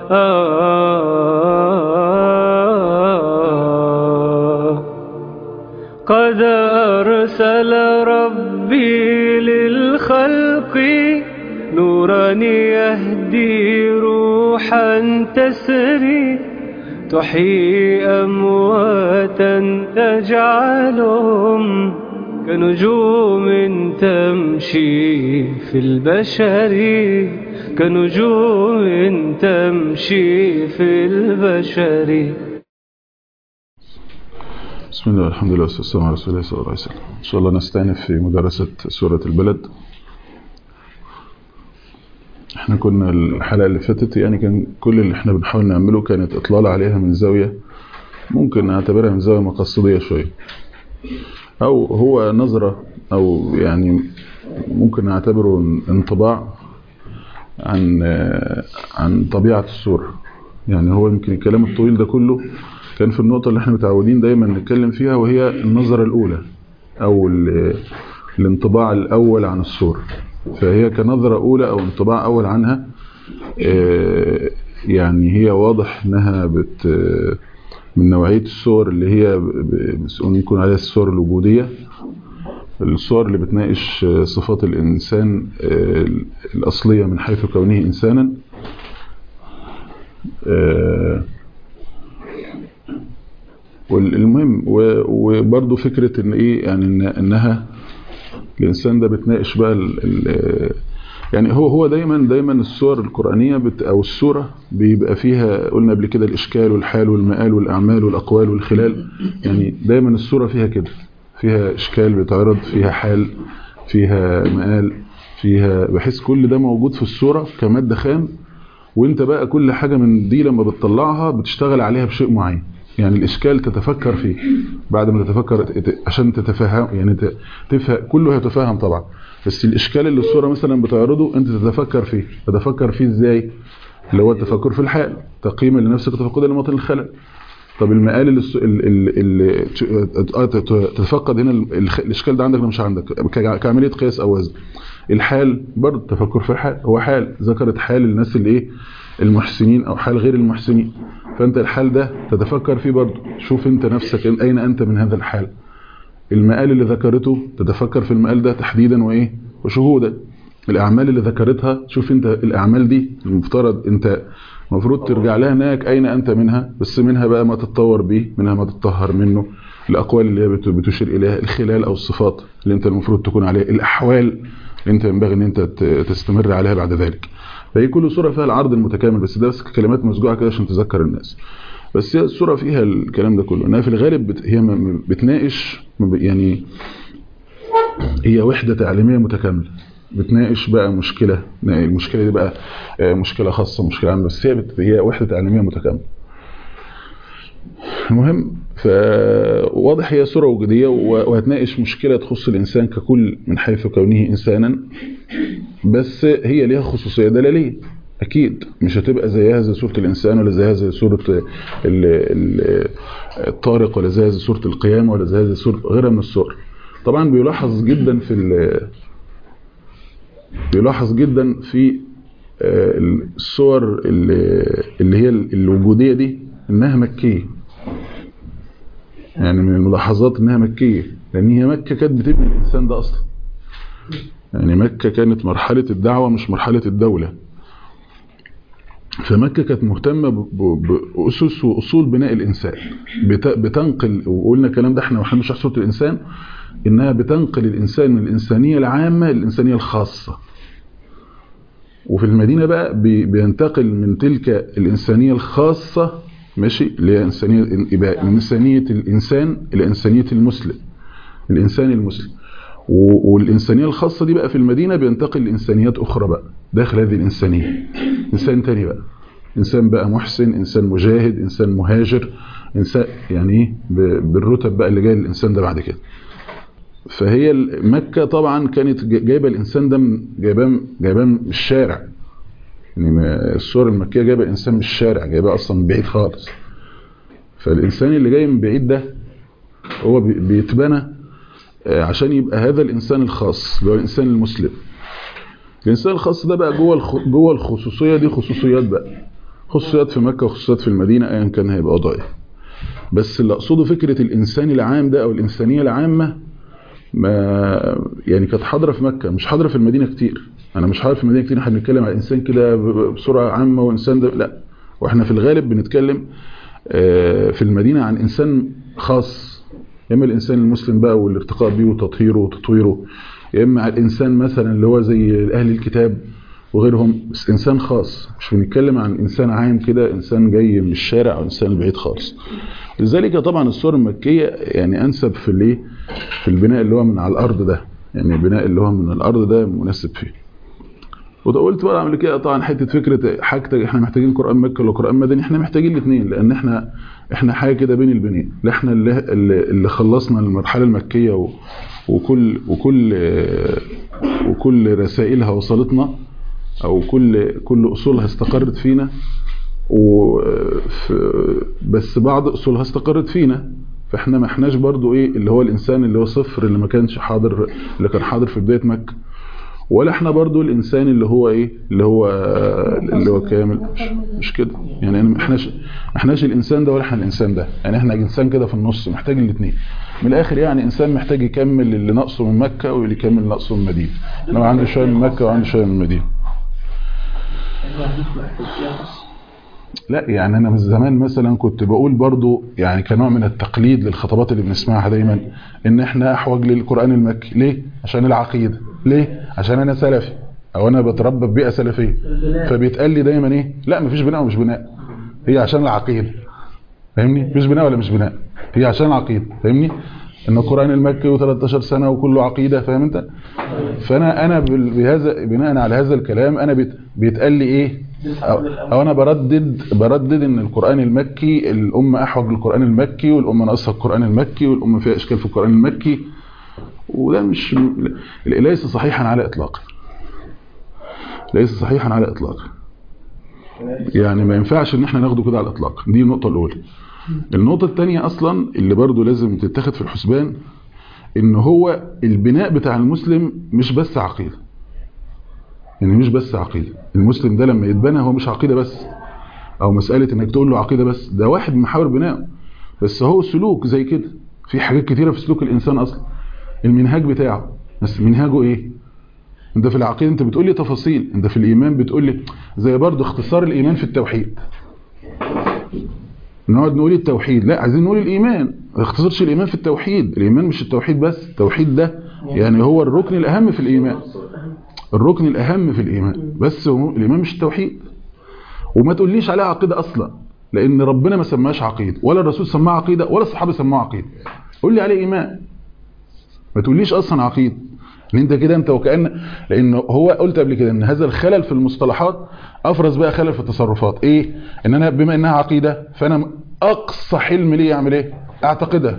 قد أرسل ربي للخلق نورا يهدي روحا تسري تحيي أمواتا تجعلهم كنجوم تمشي في البشر كنجوم تمشي في البشر بسم الله والحمد لله والسلام على رسول الله صلى الله عليه وسلم إن شاء الله نستأنف في مدرسة سورة البلد احنا كنا الحلقة اللي فاتت يعني كان كل اللي احنا بنحاول نعمله كانت اطلال عليها من زاوية ممكن نعتبرها من زاوية مقصدية شوية او هو نظرة او يعني ممكن نعتبره انطباع عن عن طبيعة السورة يعني هو يمكن الكلام الطويل ده كله كان في النقطة اللي احنا متعودين دايما نتكلم فيها وهي النظرة الأولى أو الانطباع الأول عن السورة فهي كنظرة أولى أو انطباع أول عنها يعني هي واضح أنها بت من نوعية الصور اللي هي يكون عليها الصور الوجودية الصور اللي بتناقش صفات الإنسان الأصلية من حيث كونه إنسانا والمهم وبرضه فكرة ان ايه يعني إن انها الانسان ده بتناقش بقى ال ال يعني هو هو دايما دايما الصور القرآنية بت او السورة بيبقى فيها قلنا قبل كده الاشكال والحال والمآل والاعمال والاقوال والخلال يعني دايما السورة فيها كده فيها اشكال بيتعرض فيها حال فيها مآل فيها بحيث كل ده موجود في السورة كمادة خام وانت بقى كل حاجة من دي لما بتطلعها بتشتغل عليها بشيء معين يعني الإشكال تتفكر فيه بعد ما تتفكر عشان تتفهم يعني تفهم كله هيتفهم طبعا بس الإشكال اللي الصورة مثلا بتعرضه أنت تتفكر فيه تتفكر فيه إزاي اللي هو التفكر في الحال تقييما لنفسك وتفقدا لمواطن الخلل طب المقال اللي, اللي, اللي تتفقد هنا الإشكال ده عندك ولا مش عندك كعملية قياس أو وزن الحال برضه التفكر في الحال هو حال ذكرت حال الناس اللي ايه المحسنين او حال غير المحسنين فانت الحال ده تتفكر فيه برضه شوف انت نفسك اين انت من هذا الحال المقال اللي ذكرته تتفكر في المقال ده تحديدا وايه وشهودا الاعمال اللي ذكرتها شوف انت الاعمال دي المفترض انت المفروض ترجع لها هناك اين انت منها بس منها بقى ما تتطور به منها ما تتطهر منه الاقوال اللي هي بتشير اليها الخلال او الصفات اللي انت المفروض تكون عليها الاحوال اللي انت ينبغي ان انت تستمر عليها بعد ذلك فهي كل صورة فيها العرض المتكامل بس ده بس كلمات مسجوعة كده عشان تذكر الناس بس هي الصورة فيها الكلام ده كله انها في الغالب بت هي بتناقش يعني هي وحدة تعليمية متكاملة بتناقش بقى مشكلة المشكلة دي بقى مشكلة خاصة مشكلة عامة بس هي هي وحدة تعليمية متكاملة المهم فواضح هي صورة وجودية وهتناقش مشكلة تخص الإنسان ككل من حيث كونه إنسانا بس هي ليها خصوصية دلالية أكيد مش هتبقى زيها زي صورة الإنسان ولا زيها زي صورة الطارق ولا زيها زي صورة القيامة ولا زيها زي صورة غيرها من الصور طبعا بيلاحظ جدا في بيلاحظ جدا في الصور اللي هي الوجودية دي إنها مكية يعني من الملاحظات انها مكية لان هي مكة كانت بتبني الانسان ده اصلا يعني مكة كانت مرحلة الدعوة مش مرحلة الدولة فمكة كانت مهتمة بأسس وأصول بناء الإنسان بتنقل وقلنا الكلام ده احنا واحنا مش صورة الإنسان إنها بتنقل الإنسان من الإنسانية العامة للإنسانية الخاصة وفي المدينة بقى بينتقل من تلك الإنسانية الخاصة ماشي اللي هي إنسانية يبقى من إنسانية الإنسان إلى إنسانية المسلم الإنسان المسلم والإنسانية الخاصة دي بقى في المدينة بينتقل لإنسانيات أخرى بقى داخل هذه الإنسانية إنسان تاني بقى إنسان بقى محسن إنسان مجاهد إنسان مهاجر إنسان يعني إيه بالرتب بقى اللي جاي للإنسان ده بعد كده فهي مكة طبعا كانت جايبة الإنسان ده جايباه جايباه من الشارع يعني الصور المكية جايبة الإنسان من الشارع جايباه أصلا من بعيد خالص فالإنسان اللي جاي من بعيد ده هو بيتبنى عشان يبقى هذا الإنسان الخاص اللي هو الإنسان المسلم الإنسان الخاص ده بقى جوه جوه الخصوصية دي خصوصيات بقى خصوصيات في مكة وخصوصيات في المدينة ايا كان هيبقى وضعه ايه بس اللي اقصده فكرة الانسان العام ده او الانسانية العامة ما يعني كانت حاضرة في مكة مش حاضرة في المدينة كتير انا مش حاضر في المدينة كتير احنا بنتكلم على الانسان كده بسرعة عامة وانسان ده لا واحنا في الغالب بنتكلم في المدينة عن انسان خاص يا اما الانسان المسلم بقى والارتقاء بيه وتطهيره وتطويره يا اما على الانسان مثلا اللي هو زي اهل الكتاب وغيرهم بس انسان خاص مش بنتكلم عن انسان عام كده انسان جاي من الشارع او انسان بعيد خالص لذلك طبعا الصور المكيه يعني انسب في الايه في البناء اللي هو من على الارض ده يعني البناء اللي هو من الارض ده مناسب فيه وده قلت بقى قبل كده طبعا حته فكره حاجتك احنا محتاجين قران مكي ولا قران مدني احنا محتاجين الاثنين لان احنا احنا حاجه كده بين البنين لا احنا اللي, اللي خلصنا المرحله المكيه و وكل وكل وكل رسائلها وصلتنا او كل كل اصولها استقرت فينا و بس بعض اصولها استقرت فينا فاحنا ما احناش برضو ايه اللي هو الانسان اللي هو صفر اللي ما كانش حاضر اللي كان حاضر في بدايه مكه ولا احنا برضو الانسان اللي هو ايه اللي هو اللي هو كامل مش, مش كده يعني انا ما احناش احناش الانسان ده ولا احنا الانسان ده يعني احنا انسان كده في النص محتاج الاثنين من الاخر يعني انسان محتاج يكمل اللي ناقصه من مكه واللي يكمل اللي ناقصه من المدينه انا عندي شويه من مكه وعندي شويه من المدينه لا يعني انا من زمان مثلا كنت بقول برضو يعني كنوع من التقليد للخطابات اللي بنسمعها دايما ان احنا احوج للقران المكي ليه عشان العقيده ليه عشان انا سلفي او انا بتربى ببيئه سلفيه فبيتقال لي دايما ايه لا مفيش بناء ومش بناء هي عشان العقيده فاهمني مش بناء ولا مش بناء هي عشان العقيده فاهمني ان القران المكي و13 سنه وكله عقيده فاهم انت فانا انا بهذا بناء على هذا الكلام انا بيتقال لي ايه أو, او انا بردد بردد ان القران المكي الامه احوج للقران المكي والامه ناقصها القران المكي والامه فيها اشكال في القران المكي وده مش ليس صحيحا على اطلاق ليس صحيحا على اطلاق يعني ما ينفعش ان احنا ناخده كده على الاطلاق دي النقطه الاولى النقطه الثانيه اصلا اللي برضو لازم تتاخد في الحسبان ان هو البناء بتاع المسلم مش بس عقيده يعني مش بس عقيده المسلم ده لما يتبنى هو مش عقيده بس او مساله انك تقول له عقيده بس ده واحد من محاور بنائه بس هو سلوك زي كده في حاجات كتيره في سلوك الانسان اصلا المنهاج بتاعه بس منهاجه ايه انت في العقيده انت بتقول لي تفاصيل انت في الايمان بتقول لي زي برضه اختصار الايمان في التوحيد نقعد نقول التوحيد لا عايزين نقول الايمان ما اختصرش الايمان في التوحيد الايمان مش التوحيد بس التوحيد ده يعني هو الركن الاهم في الايمان الركن الاهم في الايمان بس هو الايمان مش التوحيد وما تقوليش عليها عقيده اصلا لان ربنا ما سماهاش عقيده ولا الرسول سماها عقيده ولا الصحابه سموها عقيده قول لي عليه ايمان ما تقوليش اصلا عقيده ان انت كده انت وكأن لان هو قلت قبل كده ان هذا الخلل في المصطلحات افرز بقى خلل في التصرفات ايه ان انا بما انها عقيده فانا اقصى حلم ليه اعمل ايه اعتقدها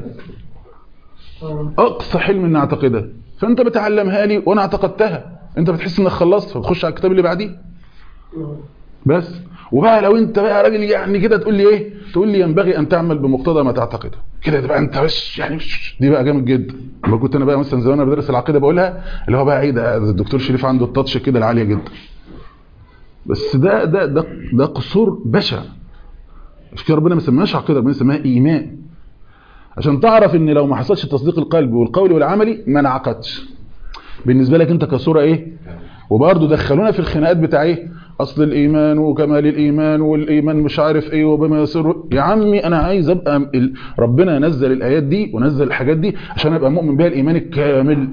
اقصى حلم ان اعتقدها فانت بتعلمها لي وانا اعتقدتها انت بتحس انك خلصت فبتخش على الكتاب اللي بعديه بس وبقى لو انت بقى راجل يعني كده تقول لي ايه تقول لي ينبغي ان تعمل بمقتضى ما تعتقده كده تبقى انت بس يعني دي بقى جامد جدا لما كنت انا بقى مثلا زمان انا بدرس العقيده بقولها اللي هو بقى ايه ده الدكتور شريف عنده التاتش كده العاليه جدا بس ده ده ده ده قصور بشع مش كده ربنا ما سماهاش عقيده ربنا سماها ايمان عشان تعرف ان لو ما حصلش تصديق القلب والقول والعملي ما انعقدش بالنسبه لك انت كصوره ايه وبرضه دخلونا في الخناقات بتاع ايه اصل الايمان وكمال الايمان والايمان مش عارف ايه وبما يصير يا عمي انا عايز ابقى ال... ربنا نزل الايات دي ونزل الحاجات دي عشان ابقى مؤمن بها الايمان الكامل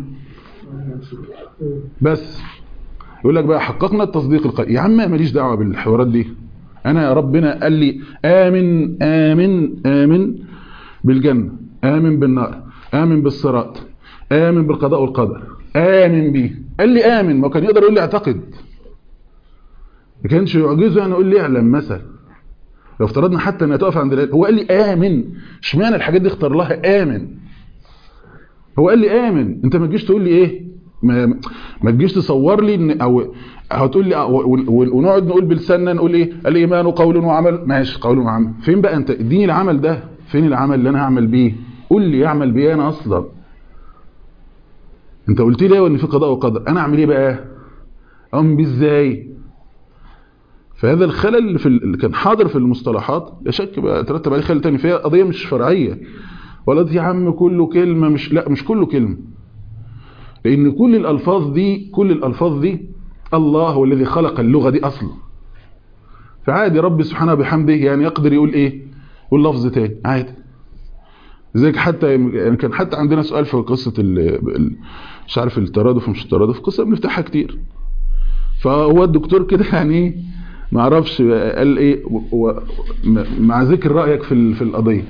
بس يقول لك بقى حققنا التصديق القلبي يا عم ماليش دعوه بالحوارات دي انا ربنا قال لي امن امن امن بالجنه امن بالنار امن بالصراط امن بالقضاء والقدر امن بيه قال لي امن ما كان يقدر يقول لي اعتقد ما كانش يعجزه يعني يقول لي اعلم مثلا لو افترضنا حتى انها تقف عند هو قال لي امن اشمعنى الحاجات دي اختار لها امن هو قال لي امن انت ما تجيش تقول لي ايه ما, ما تجيش تصور لي ان او هتقول لي ونقعد نقول بلساننا نقول ايه الايمان قول وعمل ماشي قول وعمل فين بقى انت اديني العمل ده فين العمل اللي انا هعمل بيه قول لي اعمل بيه انا اصلا انت قلت لي ان في قضاء وقدر انا اعمل ايه بقى اقوم بيه ازاي فهذا الخلل اللي, في اللي كان حاضر في المصطلحات لا شك بقى ترتب عليه خلل تاني فهي قضيه مش فرعيه ولا دي يا عم كله كلمه مش لا مش كله كلمه لان كل الالفاظ دي كل الالفاظ دي الله هو الذي خلق اللغه دي اصلا فعادي رب سبحانه بحمده يعني يقدر يقول ايه يقول لفظ تاني عادي زيك حتى يعني كان حتى عندنا سؤال في قصه ال ال- مش عارف الترادف ومش الترادف قصه بنفتحها كتير فهو الدكتور كده يعني ما اعرفش قال ايه و- و- م- مع ذكر رايك في ال- في القضيه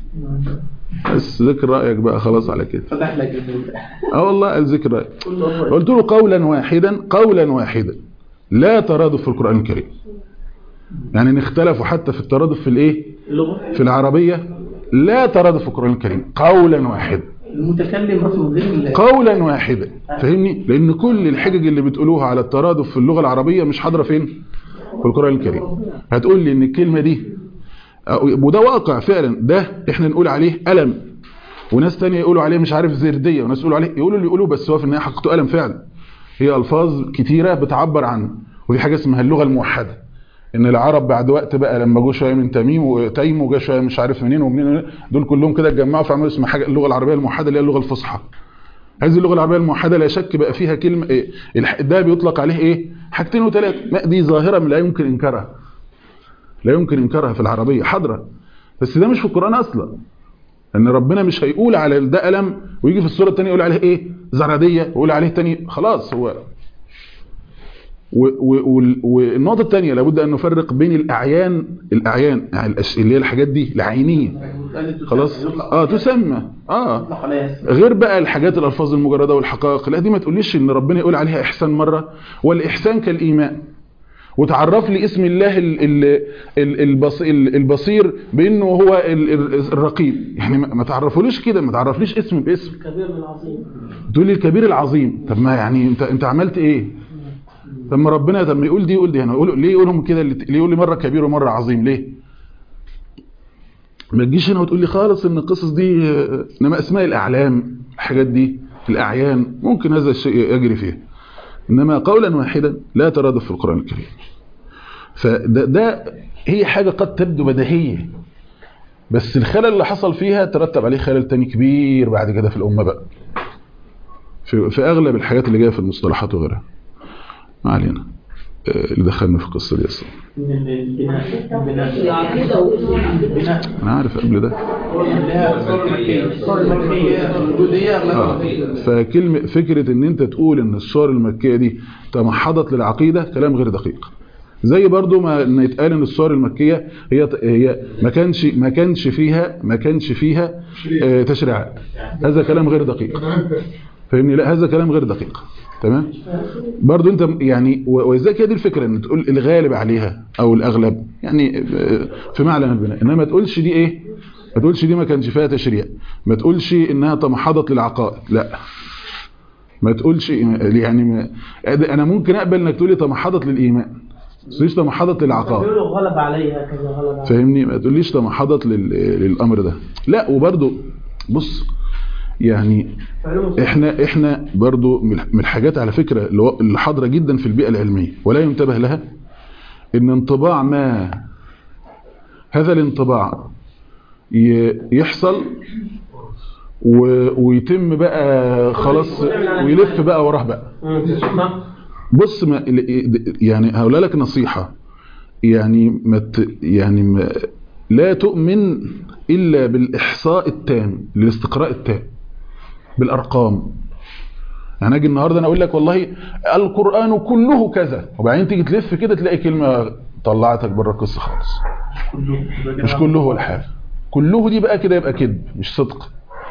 بس ذكر رايك بقى خلاص على كده فتح لك الباب. اه والله قال ذكر رايك كله قلت له قولا واحدا قولا واحدا لا ترادف في القرآن الكريم يعني ان اختلفوا حتى في الترادف في الايه اللغة في العربية لا ترادف في القرآن الكريم قولا واحدا المتكلم اصلا غير ال- قولا واحدا فاهمني لان كل الحجج اللي بتقولوها على الترادف في اللغة العربية مش حاضرة فين في القرآن الكريم هتقول لي ان الكلمة دي أو- وده واقع فعلا ده احنا نقول عليه ألم وناس تانية يقولوا عليه مش عارف زردية وناس يقولوا عليه يقولوا اللي يقولوا بس هو في النهاية حقيقته ألم فعلا هي ألفاظ كتيرة بتعبر عنه وفي حاجة اسمها اللغة الموحدة ان العرب بعد وقت بقى لما جو شويه من تميم وتيم وجا شويه مش عارف منين ومنين ومنين، دول كلهم كده اتجمعوا فعملوا اسمها حاجه اللغه العربيه الموحده اللي هي اللغه الفصحى هذه اللغه العربيه الموحده لا شك بقى فيها كلمه إيه الح- ده بيطلق عليه ايه حاجتين وثلاثه ما دي ظاهره لا يمكن انكارها لا يمكن انكارها في العربيه حاضره بس ده مش في القران اصلا ان ربنا مش هيقول على ده ألم ويجي في السوره الثانيه يقول عليه ايه زراديه ويقول عليه تاني خلاص هو و- و- وال- والنقطة الثانية لابد أن نفرق بين الأعيان الأعيان يعني الأش- اللي هي الحاجات دي العينية خلاص اه تسمى اه يطلق عليها اسم. غير بقى الحاجات الألفاظ المجردة والحقائق لا دي ما تقوليش إن ربنا يقول عليها إحسان مرة والإحسان كالإيمان وتعرف لي اسم الله ال- ال- ال- البص- ال- البصير بأنه هو ال- ال- الرقيب يعني ما ما تعرفوليش كده ما تعرفليش اسم باسم الكبير من العظيم تقول لي الكبير العظيم طب ما يعني انت انت عملت ايه طب ما ربنا طب ما يقول دي يقول دي يعني يقول ليه يقولهم كده ليه يقول لي مره كبير ومره عظيم ليه ما تجيش هنا وتقول لي خالص ان القصص دي آه، انما اسماء الاعلام الحاجات دي الاعيان ممكن هذا الشيء يجري فيه انما قولا واحدا لا ترادف في القران الكريم فده ده هي حاجه قد تبدو بديهيه بس الخلل اللي حصل فيها ترتب عليه خلل تاني كبير بعد كده في الامه بقى في, في اغلب الحاجات اللي جايه في المصطلحات وغيرها ما علينا آه، اللي دخلنا في القصه دي اصلا من ال- البناء البناء العقيدة البناء انا عارف قبل ده اللي هي الصور المكية الصور المكية الوجودية اه أغلبها فكلمه فكره ان انت تقول ان الصور المكيه دي تمحضت للعقيده كلام غير دقيق زي برضو ما ان يتقال ان الصور المكيه هي هي ما كانش ما كانش فيها ما كانش فيها آه، تشريعات هذا كلام غير دقيق فاهمني لا هذا كلام غير دقيق تمام برضو انت يعني و- ولذلك هي دي الفكره ان تقول الغالب عليها او الاغلب يعني آه، في معلن البناء انما ما تقولش دي ايه ما تقولش دي ما كانش فيها تشريع ما تقولش انها تمحضت للعقائد لا ما تقولش يعني ما انا ممكن اقبل انك تقولي تمحضت للايمان بس تقوليش تمحضت للعقائد بيقولوا غلب عليها كذا غلب عليها فاهمني ما تقوليش تمحضت لل... للامر ده لا وبرضو بص يعني احنا احنا برضو من من الحاجات على فكره اللي هو- اللي حاضره جدا في البيئه العلميه ولا ينتبه لها ان انطباع ما هذا الانطباع ي- يحصل و- ويتم بقى خلاص ويلف بقى وراه بقى صح؟ بص ما يعني هقول لك نصيحة يعني ما ت- يعني ما لا تؤمن إلا بالإحصاء التام للاستقراء التام بالأرقام يعني اجي النهارده انا اقول لك والله القرآن كله كذا وبعدين تيجي تلف كده تلاقي كلمة طلعتك بره القصة خالص مش كله ولا حاجة كله دي بقى كده يبقى كذب مش صدق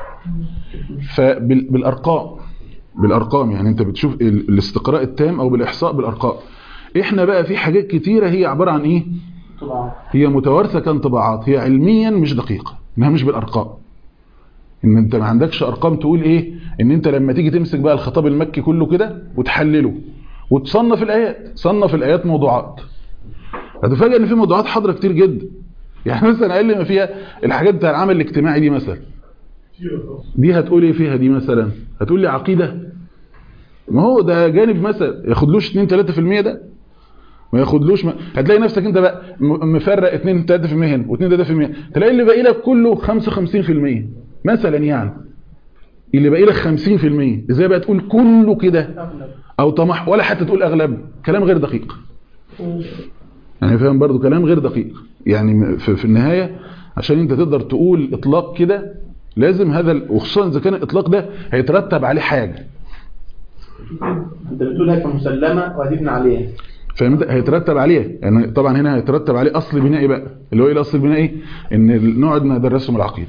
فبالارقام بالارقام يعني انت بتشوف ال- الاستقراء التام او بالاحصاء بالارقام احنا بقى في حاجات كتيره هي عباره عن ايه طبعا هي متوارثه كانطباعات هي علميا مش دقيقه انها مش بالارقام ان انت ما عندكش ارقام تقول ايه ان انت لما تيجي تمسك بقى الخطاب المكي كله كده وتحلله وتصنف الايات صنف الايات موضوعات هتفاجئ ان في موضوعات حاضره كتير جدا يعني مثلا اقل ما فيها الحاجات بتاع العمل الاجتماعي دي مثلا دي هتقول ايه فيها دي مثلا هتقول لي عقيده ما هو ده جانب مثلا ياخدلوش 2 3% ده ما ياخدلوش ما... هتلاقي نفسك انت بقى م- مفرق 2 3% هنا و2 3% تلاقي اللي باقي لك كله 55% مثلا يعني اللي باقي لك 50% ازاي بقى تقول كله كده او طمح ولا حتى تقول اغلب كلام غير دقيق يعني فاهم برضو كلام غير دقيق يعني م- في, في النهاية عشان انت تقدر تقول اطلاق كده لازم هذا ال- وخصوصا اذا كان الاطلاق ده هيترتب عليه حاجة انت بتقول هيك مسلمه وهتبني عليها فاهم انت هيترتب عليه يعني طبعا هنا هيترتب عليه اصل بنائي بقى اللي هو ايه الاصل البنائي ان نقعد ندرسهم العقيده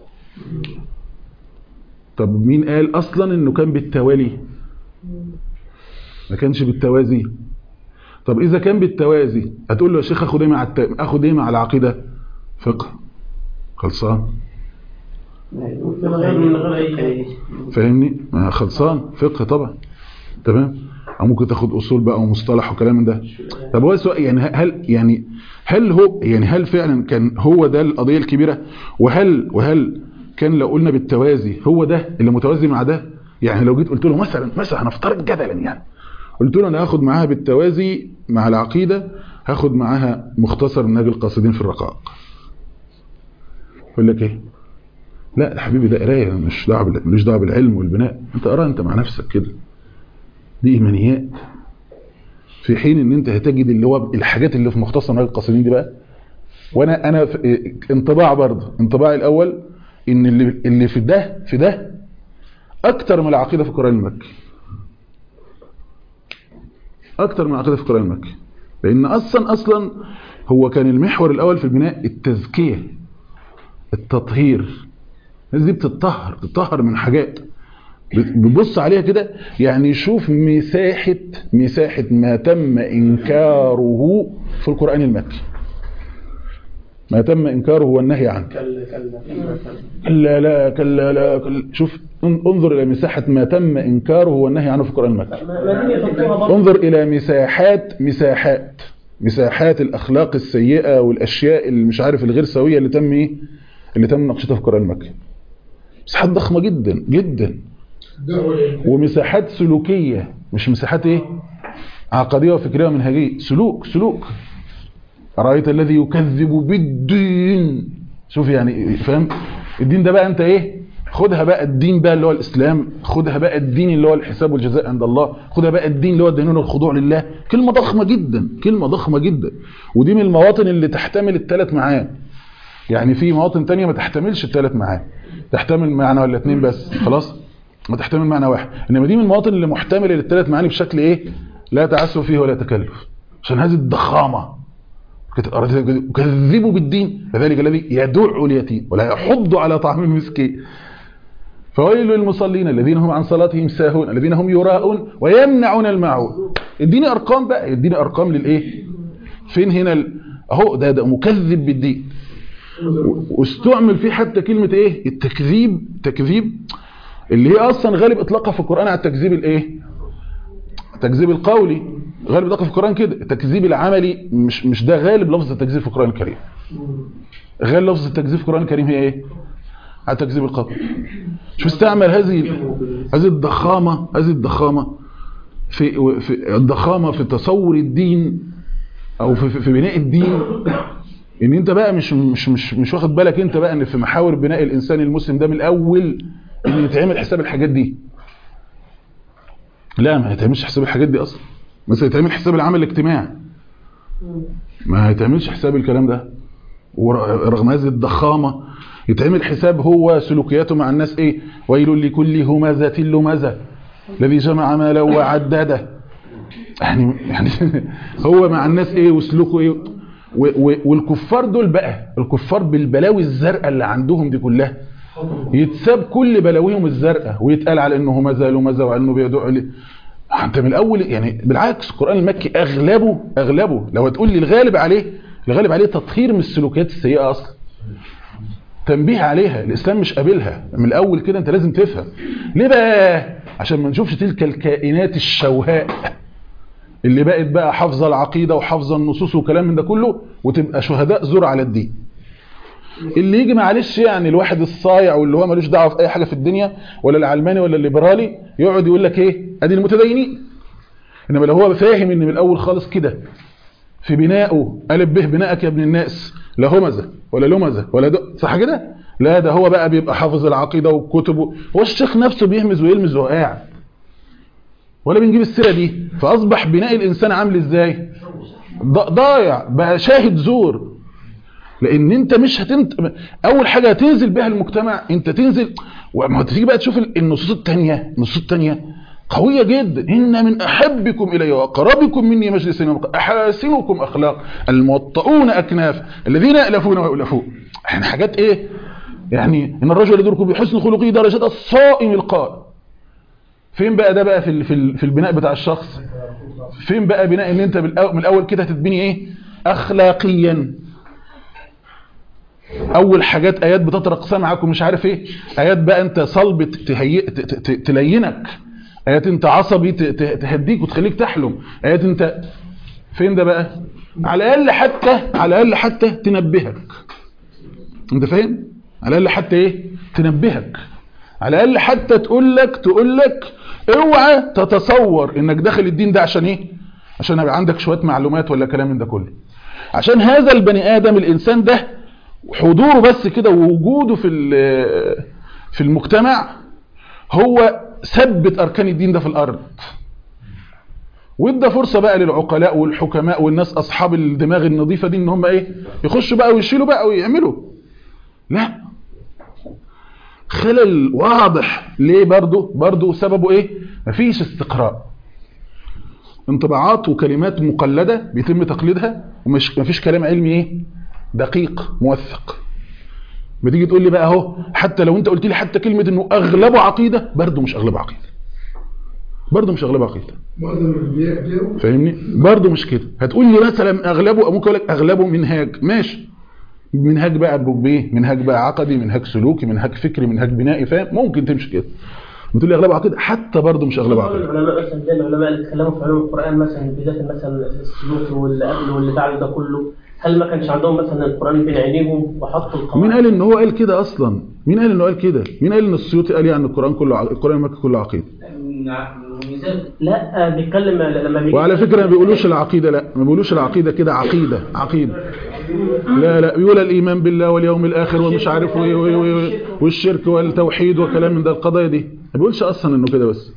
طب مين قال اصلا انه كان بالتوالي ما كانش بالتوازي طب اذا كان بالتوازي هتقول له يا شيخ اخد ايه مع الت... اخد ايه مع العقيده فقه خلصان من غير من غير اي فاهمني ما خلصان فقه طبعا تمام او ممكن تاخد اصول بقى ومصطلح وكلام من ده طب هو السؤال يعني هل يعني هل هو يعني هل فعلا كان هو ده القضيه الكبيره وهل وهل كان لو قلنا بالتوازي هو ده اللي متوازي مع ده يعني لو جيت قلت له مثلا مثلا هنفترض جدلا يعني قلت له انا هاخد معاها بالتوازي مع العقيده هاخد معاها مختصر منهج القاصدين في الرقائق يقول لك ايه لا يا حبيبي ده قرايه مش دعوه بال- ملوش دعوه بالعلم والبناء انت قرا انت مع نفسك كده دي ايمانيات في حين ان انت هتجد اللي هو الحاجات اللي في مختصر منهج القاصدين دي بقى وانا انا في انطباع برضه انطباعي الاول ان اللي اللي في ده في ده اكتر من العقيده في القران المكي اكتر من العقيده في القران المكي لان اصلا اصلا هو كان المحور الاول في البناء التزكيه التطهير الناس دي بتتطهر بتتطهر من حاجات بيبص عليها كده يعني يشوف مساحة مساحة ما تم إنكاره في القرآن المكي ما تم إنكاره والنهي عنه كلا كلا كلا كلا لا كلا لا كلا شوف ان- انظر إلى مساحة ما تم إنكاره والنهي عنه في القرآن المكي ما هي تطبيقها برضه انظر إلى مساحات مساحات مساحات الأخلاق السيئة والأشياء اللي مش عارف الغير سوية اللي تم إيه اللي تم نقشتها في القرآن المكي مساحات ضخمة جدا جدا ومساحات سلوكية مش مساحات ايه عقدية وفكرية ومنهجية سلوك سلوك أرأيت الذي يكذب بالدين شوف يعني فاهم الدين ده بقى انت ايه خدها بقى الدين بقى اللي هو الاسلام خدها بقى الدين اللي هو الحساب والجزاء عند الله خدها بقى الدين اللي هو الدينون والخضوع لله كلمة ضخمة جدا كلمة ضخمة جدا ودي من المواطن اللي تحتمل الثلاث معاني يعني في مواطن تانية ما تحتملش الثلاث معاني تحتمل معنى ولا اتنين بس خلاص ما تحتمل معنى واحد انما دي من المواطن اللي محتمل للثلاث معاني بشكل ايه لا تعسف فيه ولا تكلف عشان هذه الضخامه يكذبوا بالدين فذلك الذي يدع اليتيم ولا يحض على طعام المسكين فويل للمصلين الذين هم عن صلاتهم ساهون الذين هم يراءون ويمنعون الماعون اديني ارقام بقى اديني ارقام للايه فين هنا ال... اهو ده ده مكذب بالدين واستعمل فيه حتى كلمة ايه التكذيب تكذيب اللي هي اصلا غالب اطلاقها في القرآن على التكذيب الايه التكذيب القولي غالب اطلاقها في القرآن كده التكذيب العملي مش مش ده غالب لفظ التكذيب في القرآن الكريم غالب لفظ التكذيب في القرآن الكريم هي ايه على التكذيب القولي شو استعمل هذه هذه الضخامة هذه الضخامة في, في الضخامة في تصور الدين او في, في بناء الدين ان انت بقى مش مش مش مش واخد بالك انت بقى ان في محاور بناء الانسان المسلم ده من الاول ان يتعمل حساب الحاجات دي لا ما يتعملش حساب الحاجات دي اصلا مثلا يتعمل حساب العمل الاجتماعي ما يتعملش حساب الكلام ده ورغم هذه الضخامه يتعمل حساب هو سلوكياته مع الناس ايه ويل لكل همزه لمزه الذي جمع مالا وعدده يعني يعني هو مع الناس ايه وسلوكه ايه والكفار دول بقى الكفار بالبلاوي الزرقاء اللي عندهم دي كلها يتساب كل بلاويهم الزرقاء ويتقال على انه ما زالوا ما زالوا انه بيدعوا لي انت من الاول يعني بالعكس القران المكي اغلبه اغلبه لو هتقول لي الغالب عليه الغالب عليه تطهير من السلوكيات السيئه اصلا تنبيه عليها الاسلام مش قابلها من الاول كده انت لازم تفهم ليه بقى عشان ما نشوفش تلك الكائنات الشوهاء اللي بقت بقى حافظه العقيده وحافظه النصوص وكلام من ده كله وتبقى شهداء زور على الدين اللي يجي معلش يعني الواحد الصايع واللي هو ملوش دعوه في اي حاجه في الدنيا ولا العلماني ولا الليبرالي يقعد يقول لك ايه ادي المتدينين انما لو هو فاهم ان من الاول خالص كده في بنائه ألف به بنائك يا ابن الناس لا همزة ولا لمزة ولا دق صح كده لا ده هو بقى بيبقى حافظ العقيدة وكتبه هو الشيخ نفسه بيهمز ويلمز وهو قاعد ولا بنجيب السيرة دي فأصبح بناء الإنسان عامل إزاي ض- ضايع بقى شاهد زور لان انت مش هتنت اول حاجه هتنزل بها المجتمع انت تنزل وما تيجي بقى تشوف النصوص الثانيه النصوص الثانيه قويه جدا ان من احبكم الي واقربكم مني مجلسا احاسنكم اخلاق الموطؤون اكناف الذين يالفون ويؤلفون يعني حاجات ايه يعني ان الرجل يدرك بحسن خلقه درجات الصائم القائم فين بقى ده بقى في ال- في ال- في البناء بتاع الشخص فين بقى بناء ان انت بالأو- من الاول كده هتتبني ايه اخلاقيا اول حاجات ايات بتطرق سمعك ومش عارف ايه ايات بقى انت صلب تهيئ ت- ت- ت- تلينك ايات انت عصبي ت- ت- تهديك وتخليك تحلم ايات انت فين ده بقى على الاقل حتى على الاقل حتى تنبهك انت فاهم على الاقل حتى ايه تنبهك على الاقل حتى تقول لك تقول لك اوعى تتصور انك داخل الدين ده عشان ايه عشان يبقى عندك شويه معلومات ولا كلام من ده كله عشان هذا البني ادم الانسان ده حضوره بس كده ووجوده في ال- في المجتمع هو ثبت اركان الدين ده في الارض وادى فرصه بقى للعقلاء والحكماء والناس اصحاب الدماغ النظيفه دي ان هم ايه يخشوا بقى ويشيلوا بقى ويعملوا لا خلل واضح ليه برضو برضو سببه ايه مفيش استقراء انطباعات وكلمات مقلده بيتم تقليدها ومش مفيش كلام علمي ايه دقيق موثق بتيجي تقول لي بقى اهو حتى لو انت قلت لي حتى كلمه انه اغلبه عقيده برضه مش اغلبه عقيده برضه مش اغلبه عقيده معظم الانبياء بيروا فاهمني برضه مش كده هتقول لي مثلا اغلبه ممكن اقول لك اغلبه منهاج ماشي منهاج بقى بايه منهاج بقى عقدي منهاج سلوكي منهاج فكري منهاج بنائي فاهم ممكن تمشي كده بتقول لي اغلبه عقيده حتى برضه مش اغلبه بعض عقيده العلماء مثلا زي العلماء اللي اتكلموا في علوم القرآن مثلا بداية مثلا السلوك واللي قبله واللي بعده ده كله هل ما كانش عندهم مثلا القرآن بين عينيهم وحطوا القواعد؟ مين قال ان هو قال كده اصلا مين قال انه قال كده مين قال ان السيوطي قال يعني القران كله ع- القران المكي كله عقيده لا بيتكلم لما بيجي وعلى فكره ما بيقولوش العقيده لا ما بيقولوش العقيده كده عقيده عقيده لا لا بيقول الايمان بالله واليوم الاخر ومش عارف وايه وايه وايه والشرك والتوحيد وكلام من ده القضايا دي ما بيقولش اصلا انه كده بس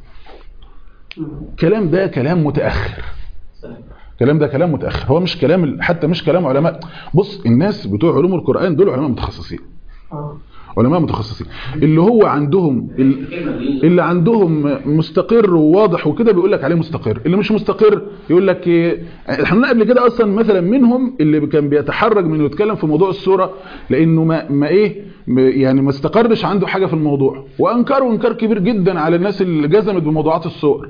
الكلام ده كلام متاخر الكلام ده كلام متاخر هو مش كلام حتى مش كلام علماء بص الناس بتوع علوم القران دول علماء متخصصين آه. علماء متخصصين اللي هو عندهم ال- اللي عندهم مستقر وواضح وكده بيقول لك عليه مستقر اللي مش مستقر يقول لك إيه، احنا قلنا قبل كده اصلا مثلا منهم اللي كان بيتحرج من انه يتكلم في موضوع الصوره لانه ما, ما ايه ما- يعني ما استقرش عنده حاجه في الموضوع وانكروا انكار كبير جدا على الناس اللي جزمت بموضوعات الصور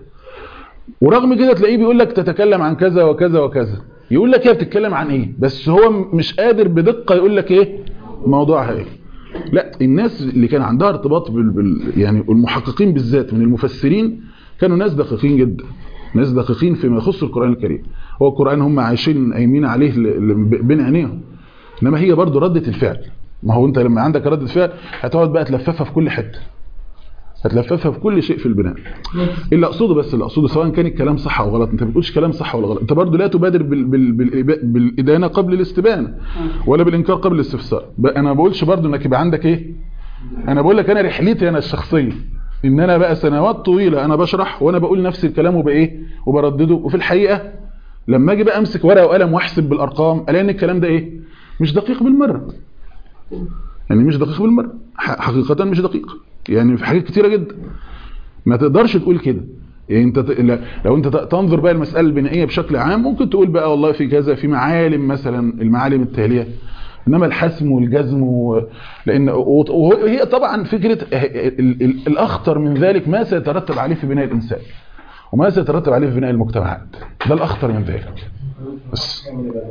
ورغم كده تلاقيه بيقول لك تتكلم عن كذا وكذا وكذا يقول لك هي بتتكلم عن ايه بس هو مش قادر بدقه يقول لك ايه موضوعها ايه لا الناس اللي كان عندها ارتباط بال, بال يعني المحققين بالذات من المفسرين كانوا ناس دقيقين جدا ناس دقيقين فيما يخص القرآن الكريم هو القرآن هم عايشين قايمين عليه ل- ل- بين عينيهم انما هي برضو ردة الفعل ما هو انت لما عندك ردة فعل هتقعد بقى تلففها في كل حتة هتلففها في كل شيء في البناء اللي اقصده بس اللي اقصده سواء كان الكلام صح او غلط انت ما بتقولش كلام صح ولا غلط انت برضو لا تبادر بال بال بال بالادانه قبل الاستبانه ولا بالانكار قبل الاستفسار ب- انا ما بقولش برضو انك يبقى عندك ايه انا بقول لك انا رحلتي انا الشخصيه ان انا بقى سنوات طويله انا بشرح وانا بقول نفس الكلام وبايه وبردده وفي الحقيقه لما اجي بقى امسك ورقه وقلم واحسب بالارقام الاقي ان الكلام ده ايه مش دقيق بالمره يعني مش دقيق بالمره ح- حقيقه مش دقيق يعني في حاجات كتيره جدا ما تقدرش تقول كده يعني انت ت- لا- لو انت ت- تنظر بقى المساله البنائيه بشكل عام ممكن تقول بقى والله في كذا في معالم مثلا المعالم التاليه انما الحسم والجزم و... لان و- وهي طبعا فكره ال- ال- الاخطر من ذلك ما سيترتب عليه في بناء الانسان وما سيترتب عليه في بناء المجتمعات ده الاخطر من ذلك بس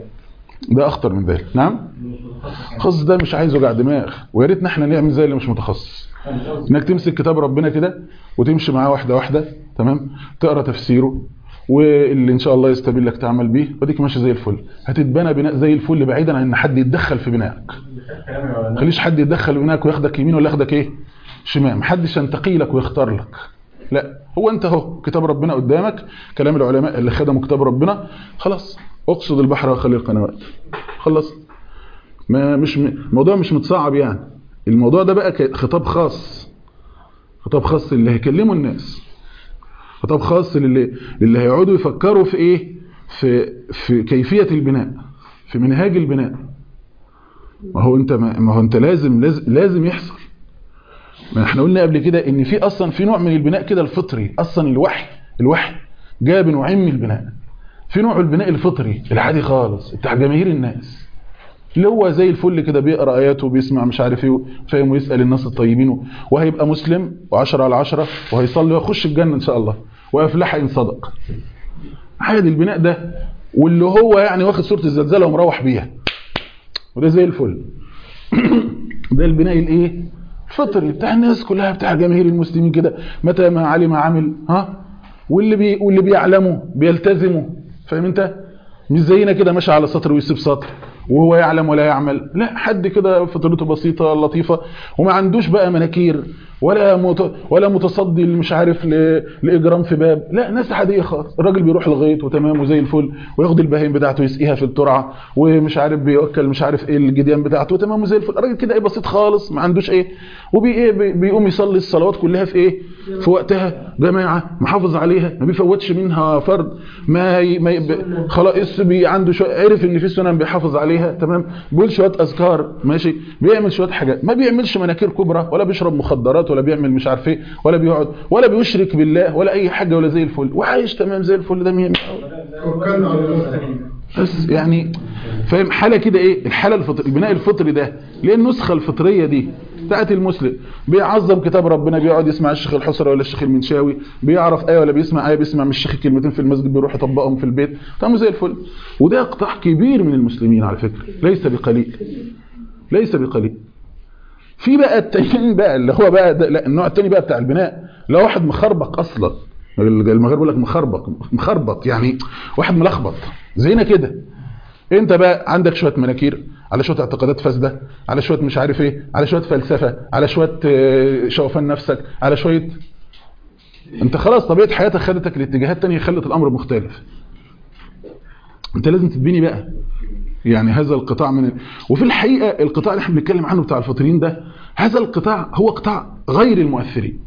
ده اخطر من ذلك نعم التخصص ده مش عايز وجع دماغ ويا ريتنا احنا نعمل زي اللي مش متخصص انك تمسك كتاب ربنا كده وتمشي معاه واحده واحده تمام تقرا تفسيره واللي ان شاء الله يستبين لك تعمل بيه وديك ماشي زي الفل هتتبنى بناء زي الفل بعيدا عن ان حد يتدخل في بنائك خليش حد يتدخل في بنائك وياخدك يمين ولا ياخدك ايه شمال محدش ينتقي لك ويختار لك لا هو انت اهو كتاب ربنا قدامك كلام العلماء اللي خدموا كتاب ربنا خلاص اقصد البحر وخلي القنوات خلص ما مش م- الموضوع مش متصعب يعني الموضوع ده بقى ك- خطاب خاص خطاب خاص اللي هيكلموا الناس خطاب خاص للي اللي هيقعدوا يفكروا في ايه في في كيفية البناء في منهاج البناء ما هو انت ما ما هو انت لازم لازم, لازم يحصل ما احنا قلنا قبل كده ان في اصلا في نوع من البناء كده الفطري اصلا الوحي الوحي جاء بنوعين من البناء في نوع البناء الفطري العادي خالص بتاع جماهير الناس اللي هو زي الفل كده بيقرا ايات وبيسمع مش عارف ايه فاهم ويسال الناس الطيبين وهيبقى مسلم و10 على 10 وهيصلي ويخش الجنه ان شاء الله وافلح ان صدق عادي البناء ده واللي هو يعني واخد صوره الزلزال ومروح بيها وده زي الفل ده البناء الايه الفطري بتاع الناس كلها بتاع جماهير المسلمين كده متى ما علم عمل ها واللي بي واللي بيعلموا بيلتزموا فاهم انت مش زينا كده ماشي على سطر ويسيب سطر وهو يعلم ولا يعمل لا حد كده فطرته بسيطه لطيفه وما عندوش بقى مناكير ولا مت... ولا متصدي اللي مش عارف ل... لاجرام في باب لا ناس عاديه خالص الراجل بيروح الغيط وتمام وزي الفل وياخد البهايم بتاعته يسقيها في الترعه ومش عارف بيوكل مش عارف ايه الجديان بتاعته وتمام وزي الفل الراجل كده ايه بسيط خالص ما عندوش ايه وبي ايه بي... بيقوم يصلي الصلوات كلها في ايه في وقتها جماعه محافظ عليها ما بيفوتش منها فرض ما ي... ما ي... ب... خلاص بي... عنده شو... عرف ان في سنن بيحافظ عليها تمام بيقول شويه اذكار ماشي بيعمل شويه حاجات ما بيعملش مناكير كبرى ولا بيشرب مخدرات ولا بيعمل مش عارف ايه ولا بيقعد ولا بيشرك بالله ولا اي حاجه ولا زي الفل وعايش تمام زي الفل ده مية توكلنا على الله بس يعني فاهم حاله كده ايه الحاله الفطري البناء الفطري ده ليه النسخه الفطريه دي بتاعت المسلم بيعظم كتاب ربنا بيقعد يسمع الشيخ الحسري ولا الشيخ المنشاوي بيعرف ايه ولا بيسمع ايه بيسمع من الشيخ كلمتين في المسجد بيروح يطبقهم في البيت تمام زي الفل وده قطاع كبير من المسلمين على فكره ليس بقليل ليس بقليل في بقى التانيين بقى اللي هو بقى ده لا النوع التاني بقى بتاع البناء لا واحد مخربق اصلا المغرب بيقول لك مخربق مخربط يعني واحد ملخبط زينا كده انت بقى عندك شويه مناكير على شويه اعتقادات فاسده على شويه مش عارف ايه على شويه فلسفه على شويه آه، شوفان نفسك على شويه انت خلاص طبيعه حياتك خدتك لاتجاهات تانية خلت الامر مختلف انت لازم تتبني بقى يعني هذا القطاع من ال... وفي الحقيقه القطاع اللي احنا بنتكلم عنه بتاع الفطريين ده هذا القطاع هو قطاع غير المؤثرين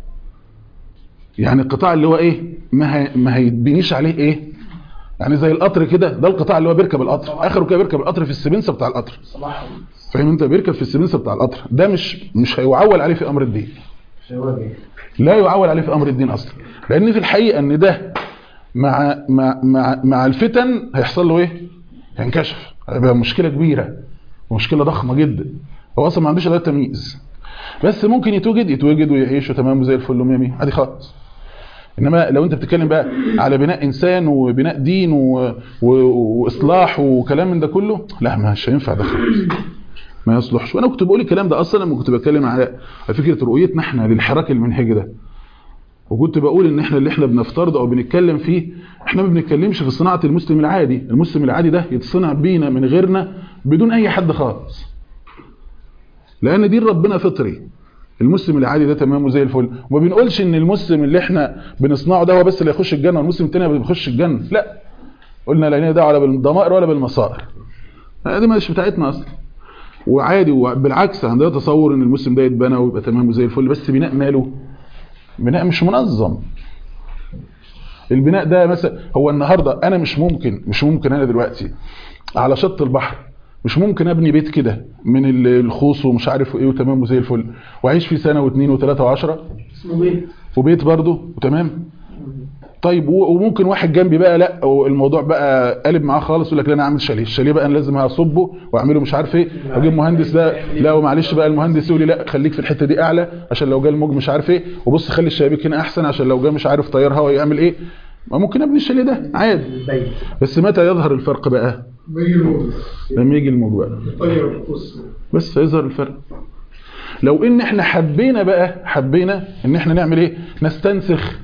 يعني القطاع اللي هو ايه ما هي... ما هيتبنيش عليه ايه يعني زي القطر كده ده القطاع اللي هو بيركب القطر اخره كده بيركب القطر في السبنسه بتاع القطر فاهم انت بيركب في السبنسه بتاع القطر ده مش مش هيعول عليه في امر الدين لا يعول عليه في امر الدين اصلا لان في الحقيقه ان ده مع مع مع, مع الفتن هيحصل له ايه هينكشف هيبقى مشكله كبيره مشكله ضخمه جدا هو اصلا ما عندوش اداه تمييز بس ممكن يتوجد يتوجد ويعيش تمام زي الفل ومية مية عادي خالص انما لو انت بتتكلم بقى على بناء انسان وبناء دين و... و... واصلاح وكلام من ده كله لا مش هينفع ده خالص ما يصلحش وانا كنت بقول الكلام ده اصلا لما كنت بتكلم على فكره رؤيتنا احنا للحراك المنهجي ده وكنت بقول ان احنا اللي احنا بنفترضه او بنتكلم فيه احنا ما بنتكلمش في صناعه المسلم العادي المسلم العادي ده يتصنع بينا من غيرنا بدون اي حد خالص لان دين ربنا فطري المسلم العادي ده تمام وزي الفل وما بنقولش ان المسلم اللي احنا بنصنعه ده هو بس اللي يخش الجنه والمسلم التاني ما بيخش الجنه لا قلنا لا لنا دعوه ولا بالضمائر ولا بالمصائر دي مش بتاعتنا اصلا وعادي وبالعكس عندنا تصور ان المسلم ده يتبنى ويبقى تمام وزي الفل بس بناء ماله بناء مش منظم البناء ده مثلا هو النهارده انا مش ممكن مش ممكن انا دلوقتي على شط البحر مش ممكن ابني بيت كده من الخوص ومش عارف ايه وتمام وزي الفل واعيش فيه سنه واثنين وثلاثه وعشرة اسمه بيت وبيت برضه وتمام طيب وممكن واحد جنبي بقى لا الموضوع بقى قلب معاه خالص يقول لك لا انا اعمل شاليه الشاليه بقى انا لازم هصبه واعمله مش عارف ايه اجيب مهندس ده لا ومعلش بقى المهندس يقول لي لا خليك في الحته دي اعلى عشان لو جه الموج مش عارف ايه وبص خلي الشبابيك هنا احسن عشان لو جه مش عارف طيار هوا يعمل ايه ما ممكن ابني الشاليه ده عادي البيت بس متى يظهر الفرق بقى بيجي الموت لما يجي الموج بقى طير القص بس هيظهر الفرق لو ان احنا حبينا بقى حبينا ان احنا نعمل ايه نستنسخ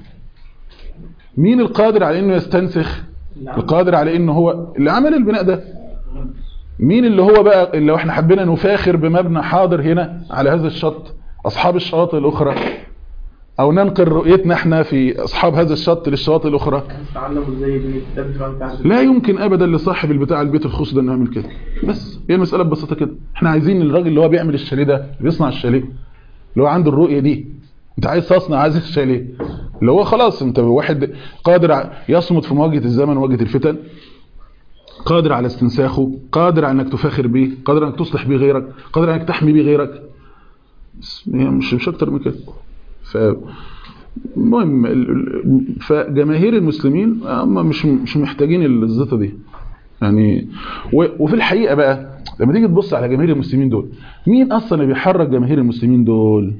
مين القادر على انه يستنسخ القادر على انه هو اللي عمل البناء ده مين اللي هو بقى اللي لو احنا حبينا نفاخر بمبنى حاضر هنا على هذا الشط اصحاب الشواطئ الاخرى او ننقل رؤيتنا احنا في اصحاب هذا الشط للشواطئ الاخرى تعلموا ازاي بيدافعوا عن لا يمكن ابدا لصاحب البتاع البيت الخاص ده انه يعمل كده بس هي المساله ببساطه كده احنا عايزين الراجل اللي هو بيعمل الشاليه ده اللي بيصنع الشاليه اللي هو عنده الرؤيه دي انت عايز تصنع هذا الشاليه اللي هو خلاص انت واحد قادر ع- يصمد في مواجهه الزمن ومواجهه الفتن قادر على استنساخه قادر على انك تفاخر بيه قادر انك تصلح بيه غيرك قادر على انك تحمي بيه غيرك بس هي مش مش اكتر من كده ف المهم ال- ال- فجماهير المسلمين هم مش مش محتاجين الزيطه دي يعني و- وفي الحقيقه بقى لما تيجي تبص على جماهير المسلمين دول مين اصلا اللي بيحرك جماهير المسلمين دول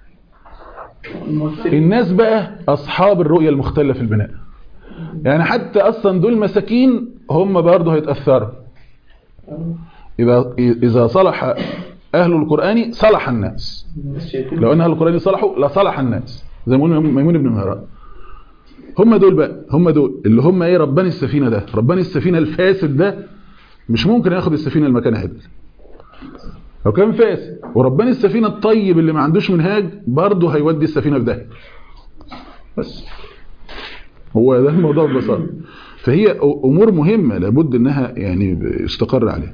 الناس بقى اصحاب الرؤيه المختله في البناء يعني حتى اصلا دول مساكين هم برضه هيتاثروا اذا اذا صلح اهل القران صلح الناس لو ان اهل القران صلحوا لصلح الناس زي ما قلنا ميمون بن مهران هم دول بقى هم دول اللي هم ايه رباني السفينه ده رباني السفينه الفاسد ده مش ممكن ياخد السفينه المكان عدل لو كان فاسد ورباني السفينه الطيب اللي ما عندوش منهاج برضه هيودي السفينه في داهيه بس هو ده الموضوع ببساطه فهي أ- امور مهمه لابد انها يعني يستقر عليها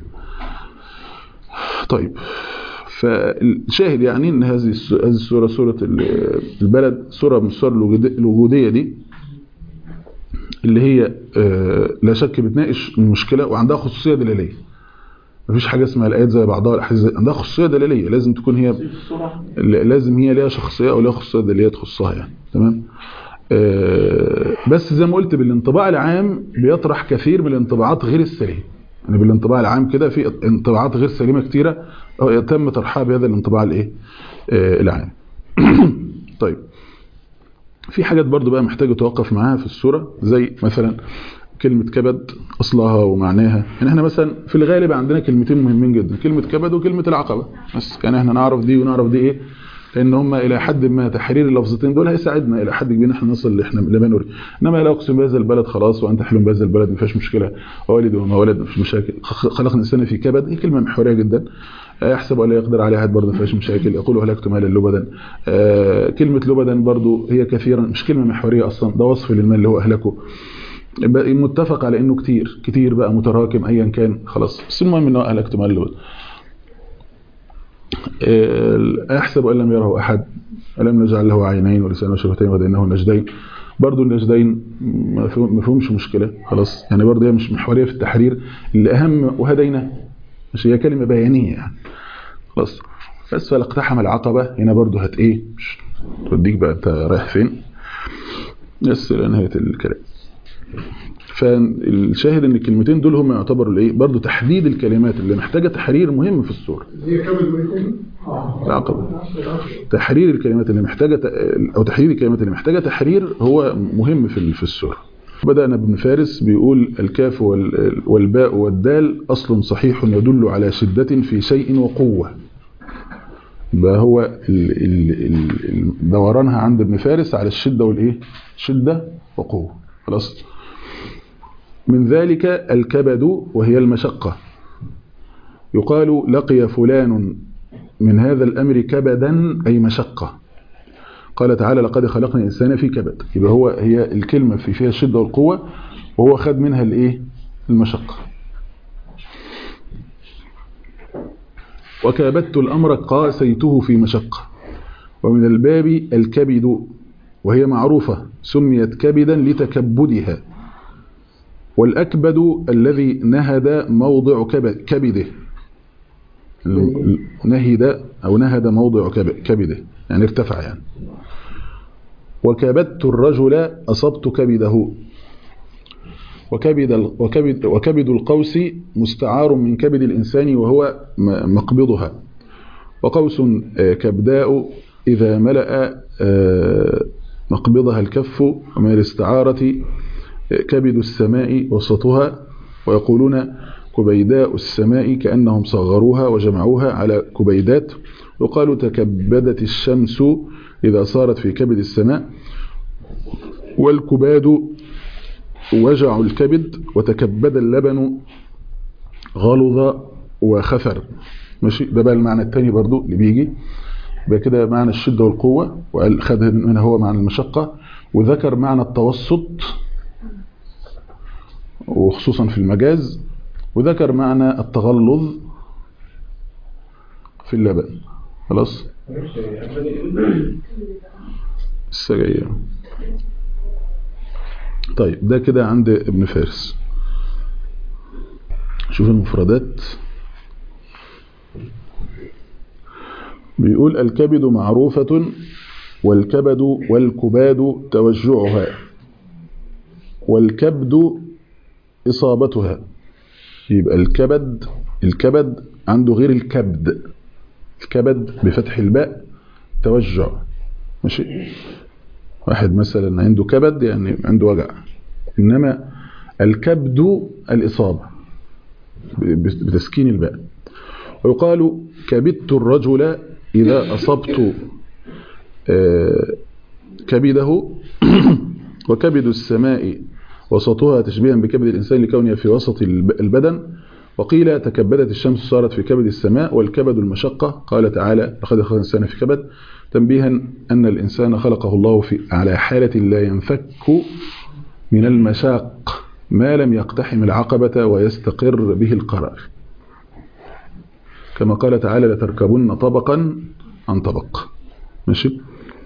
طيب فالشاهد يعني ان هذه الس- هذه السوره سوره ال- البلد سوره من السور الوجود- الوجوديه دي اللي هي آه، لا شك بتناقش المشكله وعندها خصوصيه دلاليه مفيش حاجه اسمها الايات زي بعضها الاحاديث زي- عندها خصوصيه دلاليه لازم تكون هي ل- لازم هي ليها شخصيه او ليها خصوصيه دلاليه تخصها يعني تمام آه، بس زي ما قلت بالانطباع العام بيطرح كثير من الانطباعات غير السليمه يعني بالانطباع العام كده في انطباعات غير سليمه كتيره أو تم طرحها بهذا الانطباع الايه آه، العام طيب في حاجات برضو بقى محتاجة توقف معاها في السورة زي مثلا كلمة كبد أصلها ومعناها يعني احنا مثلا في الغالب عندنا كلمتين مهمين جدا كلمة كبد وكلمة العقبة بس يعني احنا نعرف دي ونعرف دي ايه لان هم الى حد ما تحرير اللفظتين دول هيساعدنا الى حد كبير ان احنا نصل اللي احنا لما نريد انما لا اقسم بهذا البلد خلاص وانت حلم بهذا البلد ما فيهاش مشكله والد وما ولد ما فيش مشاكل خ- خلقنا الانسان في كبد هي كلمه محوريه جدا يحسب ولا يقدر عليها احد برضه ما فيهاش مشاكل يقول هلكت مالا لبدا آه، كلمه لبدا برضه هي كثيرا مش كلمه محوريه اصلا ده وصف للمال اللي هو اهلكه بقى متفق على انه كتير كتير بقى متراكم ايا كان خلاص بس المهم انه اهلكت مالا لبدا آه، أيحسب أن لم يره أحد ألم نجعل له عينين ولسانا وشفتين وهديناه النجدين برضو النجدين ما فيهم- ما فيهمش مشكلة خلاص يعني برضو هي مش محورية في التحرير اللي أهم وهديناه مش هي كلمة بيانية يعني خلاص بس فلاقتحم العقبة هنا برضو هت إيه مش توديك بقى أنت رايح فين بس لنهاية الكلام فالشاهد ان الكلمتين دول هم يعتبروا الايه برضه تحديد الكلمات اللي محتاجه تحرير مهم في السوره هي كامل ويكون العقبة تحرير الكلمات اللي محتاجة أو تحرير الكلمات اللي محتاجة تحرير هو مهم في في السورة بدأنا ابن فارس بيقول الكاف وال- والباء والدال أصل صحيح يدل على شدة في شيء وقوة يبقى هو ال- ال- ال- ال- دورانها عند ابن فارس على الشدة والإيه شدة وقوة خلاص من ذلك الكبد وهي المشقة يقال لقي فلان من هذا الأمر كبدا أي مشقة قال تعالى لقد خلقنا الإنسان في كبد يبقى هو هي الكلمة في فيها الشدة والقوة وهو خد منها الإيه المشقة وكابدت الأمر قاسيته في مشقة ومن الباب الكبد وهي معروفة سميت كبدا لتكبدها والأكبد الذي نهد موضع كب- كبده نهد أو نهد موضع كب- كبده يعني ارتفع يعني وكبدت الرجل أصبت كبده وكبد ال- وكبد وكبد القوس مستعار من كبد الإنسان وهو م- مقبضها وقوس آه، كبداء إذا ملأ آه، مقبضها الكف ومن الاستعارة آه، كبد السماء وسطها ويقولون كبيداء السماء كأنهم صغروها وجمعوها على كبيدات وقالوا تكبدت الشمس إذا صارت في كبد السماء والكباد وجع الكبد وتكبد اللبن غلظ وخفر ماشي ده بقى المعنى الثاني برضو اللي بيجي يبقى كده معنى الشدة والقوة وقال خد منها هو معنى المشقة وذكر معنى التوسط وخصوصا في المجاز وذكر معنى التغلظ في اللبن خلاص السجاير طيب ده كده عند ابن فارس شوف المفردات بيقول الكبد معروفة والكبد والكباد توجعها والكبد إصابتها يبقى الكبد الكبد عنده غير الكبد الكبد بفتح الباء توجع ماشي واحد مثلا عنده كبد يعني عنده وجع إنما الكبد الإصابة بتسكين الباء ويقال كبدت الرجل إذا أصبت كبده وكبد السماء وسطها تشبيها بكبد الإنسان لكونها في وسط البدن وقيل تكبدت الشمس صارت في كبد السماء والكبد المشقة قال تعالى لقد خلق الإنسان في كبد تنبيها أن الإنسان خلقه الله في على حالة لا ينفك من المشاق ما لم يقتحم العقبة ويستقر به القرار كما قال تعالى لتركبن طبقا عن طبق ماشي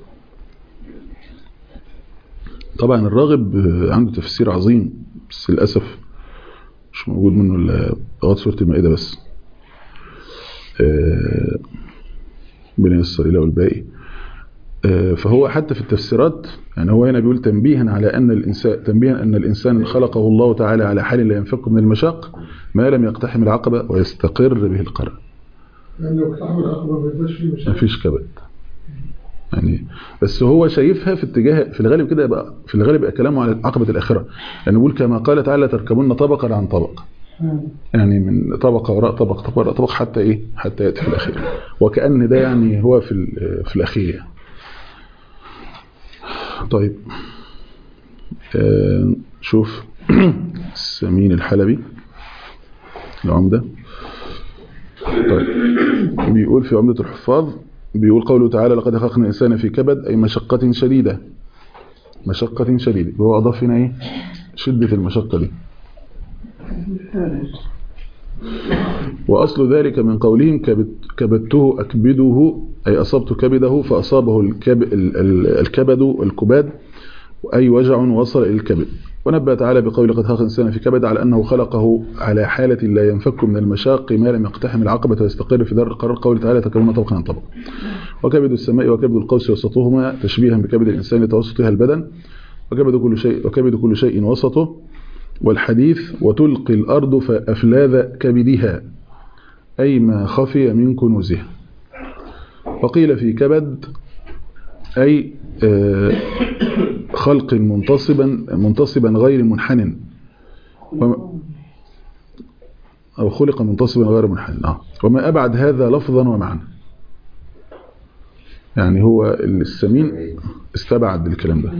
طبعا الراغب عنده تفسير عظيم بس للأسف مش موجود منه لغاية سورة المائدة بس ربنا ييسر إلى والباقي فهو حتى في التفسيرات يعني هو هنا بيقول تنبيها على أن الإنسان تنبيها أن الإنسان خلقه الله تعالى على حال لا ينفك من المشاق ما لم يقتحم العقبة ويستقر به القرار يعني لو اقتحم العقبة ما يبقاش فيه ما مشاكل فيش كبد يعني بس هو شايفها في اتجاه في الغالب كده يبقى في الغالب يبقى كلامه على عقبة الآخرة يعني بيقول كما قال تعالى تركبون طبقا عن طبق يعني من طبقة وراء طبق طبق وراء طبق حتى ايه حتى يأتي في الأخير وكأن ده يعني هو في ال- في الأخير يعني. طيب آه، شوف السمين الحلبي العمدة طيب بيقول في عمدة الحفاظ بيقول قوله تعالى لقد خلقنا الإنسان في كبد أي مشقة شديدة مشقة شديدة هو أضاف هنا إيه شدة المشقة دي وأصل ذلك من قولهم كبت كبدته أكبده أي أصبت كبده فأصابه الكب ال- ال- الكبد والكباد أي وجع وصل إلى الكبد ونبه تعالى بقول قد خلق الإنسان في كبد على أنه خلقه على حالة لا ينفك من المشاق ما لم يقتحم العقبة ويستقر في دار القرار قول تعالى تكون طبقا عن طبق وكبد السماء وكبد القوس وسطهما تشبيها بكبد الإنسان لتوسطها البدن وكبد كل شيء وكبد كل شيء وسطه والحديث وتلقي الأرض فأفلاذ كبدها أي ما خفي من كنوزها وقيل في كبد أي آه، خلق منتصبا منتصبا غير منحن وما- أو خلق منتصبا غير منحن آه. وما أبعد هذا لفظا ومعنى يعني هو السمين استبعد الكلام ده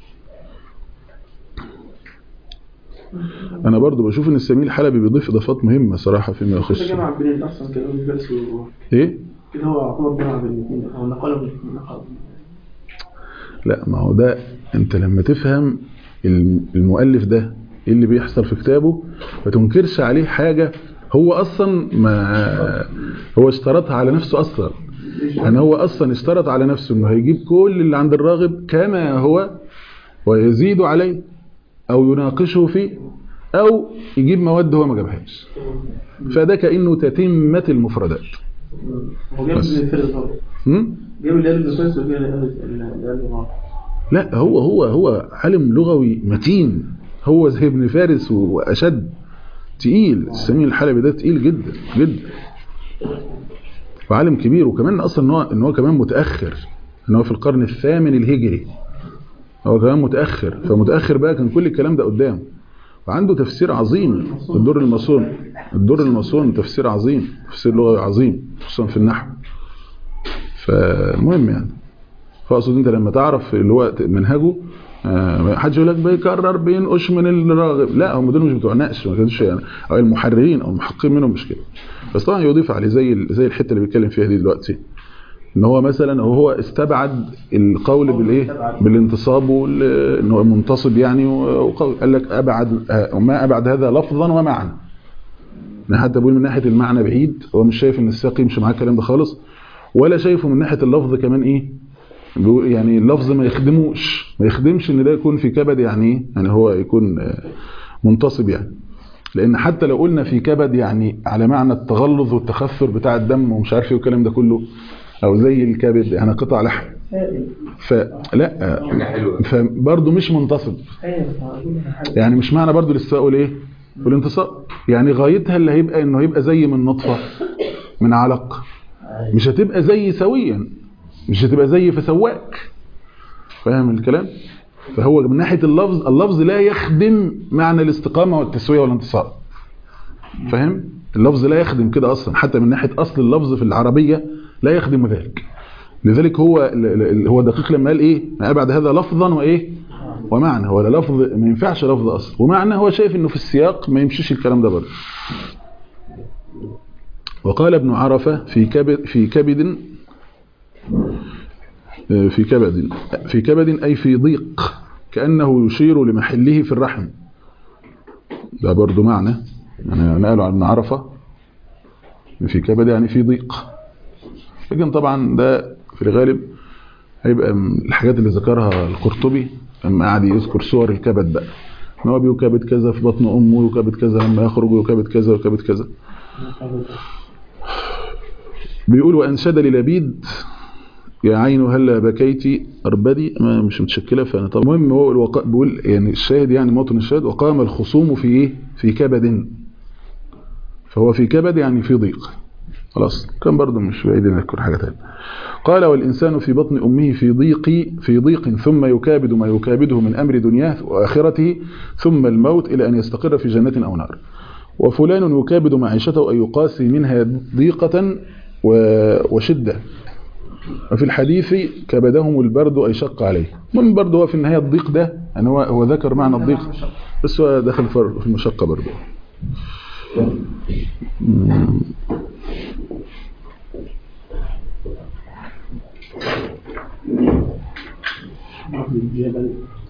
أنا برضو بشوف إن السمين الحلبي بيضيف إضافات مهمة صراحة فيما يخص ده جمع بين اصلا كده من الفارس و- إيه؟ كده هو يعتبر جمع بين الاثنين او نقله بين الاثنين نقله لا ما هو ده انت لما تفهم الم- المؤلف ده ايه اللي بيحصل في كتابه ما تنكرش عليه حاجة هو اصلا ما هو اشترطها على نفسه اصلا يعني هو اصلا اشترط على نفسه انه هيجيب كل اللي عند الراغب كما هو ويزيد عليه او يناقشه فيه او يجيب مواد هو ما جابهاش فده كأنه تتمة المفردات هو جاب بس. من الفارس برضه هم؟ جاب اللي قال ابن فارس وجاب اللي قال اللي قال غلط. لا هو هو هو عالم لغوي متين هو زي ابن فارس واشد تقيل السمين الحلبي ده تقيل جدا جدا وعالم كبير وكمان اصلا ان هو ان هو كمان متاخر ان هو في القرن الثامن الهجري هو كمان متاخر فمتاخر بقى كان كل الكلام ده قدامه وعنده تفسير عظيم الدور المصون الدور المصون تفسير عظيم تفسير لغوي عظيم خصوصا في النحو فالمهم يعني فاقصد انت لما تعرف اللي هو منهجه آه، ما حدش يقول لك بيكرر بينقش من الراغب لا هم دول مش بتوع نقش ما كانوش يعني او المحررين او المحققين منهم مش كده بس طبعا يضيف عليه زي ال- زي الحته اللي بيتكلم فيها دي دلوقتي ان هو مثلا هو استبعد القول بالايه بالانتصاب وال- ان هو منتصب يعني وقول قال لك ابعد آه، ما ابعد هذا لفظا ومعنى انا حتى بقول من ناحيه المعنى بعيد هو مش شايف ان السياق يمشي معاه الكلام ده خالص ولا شايفه من ناحيه اللفظ كمان ايه بيقول يعني اللفظ ما يخدموش ما يخدمش ان ده يكون في كبد يعني ايه يعني هو يكون آه، منتصب يعني لان حتى لو قلنا في كبد يعني على معنى التغلظ والتخثر بتاع الدم ومش عارف ايه والكلام ده كله او زي الكبد يعني قطع لحم فلا حاجة حلوة فبرضه مش منتصب يعني مش معنى برضه الاستواء والايه والانتصاب يعني غايتها اللي هيبقى انه هيبقى زي من نطفه من علق مش هتبقى زي سويا مش هتبقى زي فسواك فاهم الكلام فهو من ناحيه اللفظ اللفظ لا يخدم معنى الاستقامه والتسويه والانتصاب فاهم اللفظ لا يخدم كده اصلا حتى من ناحيه اصل اللفظ في العربيه لا يخدم ذلك لذلك هو ال- ال- هو دقيق لما قال ايه ما ابعد هذا لفظا وايه ومعنى هو لا لفظ ما ينفعش لفظ اصلا ومعنى هو شايف انه في السياق ما يمشيش الكلام ده برضه وقال ابن عرفة في كبد في كبد آه، في كبد في كبد أي في ضيق كأنه يشير لمحله في الرحم ده برضو معنى يعني نقلوا عن ابن عرفة في كبد يعني في ضيق لكن طبعا ده في الغالب هيبقى من الحاجات اللي ذكرها القرطبي لما قعد يذكر صور الكبد بقى ان هو بيكبد كذا في بطن امه ويكبد كذا لما يخرج ويكبد كذا ويكبد كذا بيقول وانشد للبيد يا عين هلا بكيتي اربدي ما مش متشكله فانا طب المهم هو الوقا... بيقول يعني الشاهد يعني موطن الشاهد وقام الخصوم في ايه في كبد فهو في كبد يعني في ضيق خلاص كان برضه مش بعيد نذكر حاجه ثانيه قال والانسان في بطن امه في ضيق في ضيق ثم يكابد ما يكابده من امر دنياه واخرته ثم الموت الى ان يستقر في جنه او نار وفلان يكابد معيشته أن يقاسي منها ضيقة و- وشدة وفي الحديث كبدهم البرد أي شق عليه من برضه هو في النهاية الضيق ده يعني هو, هو ذكر معنى الضيق بس هو دخل في في المشقة برضه مم. الجبل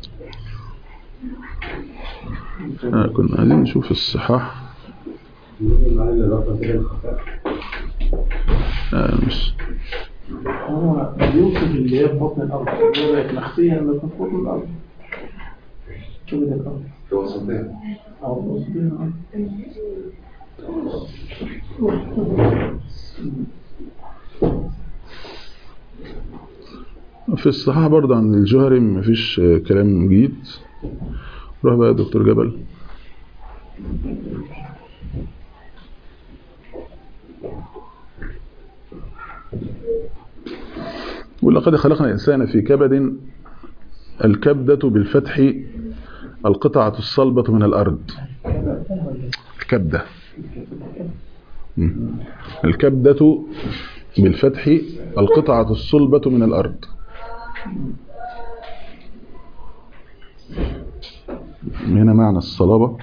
آه كنا عايزين نشوف الصحاح آه مش هو بيوصف اللي هي في بطن الأرض اللي هي بقت مخفية لما يكون في بطن الأرض كبد الأرض في وسطها أو وسطها الأرض في الصحاح برضه عن الجوهري مفيش آه، كلام جديد روح بقى يا دكتور جبل ولقد خلقنا الإنسان في كبد الكبدة بالفتح القطعة الصلبة من الأرض الكبدة مم. الكبدة بالفتح القطعة الصلبة من الأرض هنا معنى الصلابة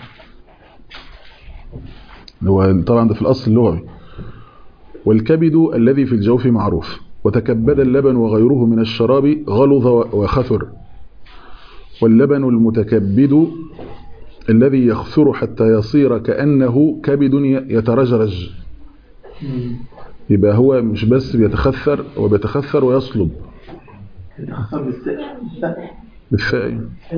هو طبعا ده في الأصل اللغوي والكبد الذي في الجوف معروف وتكبد اللبن وغيره من الشراب غلظ وخثر واللبن المتكبد الذي يخثر حتى يصير كأنه كبد يترجرج يبقى هو مش بس بيتخثر هو بيتخثر ويصلب يتخصص بالسقف السقف بالفاء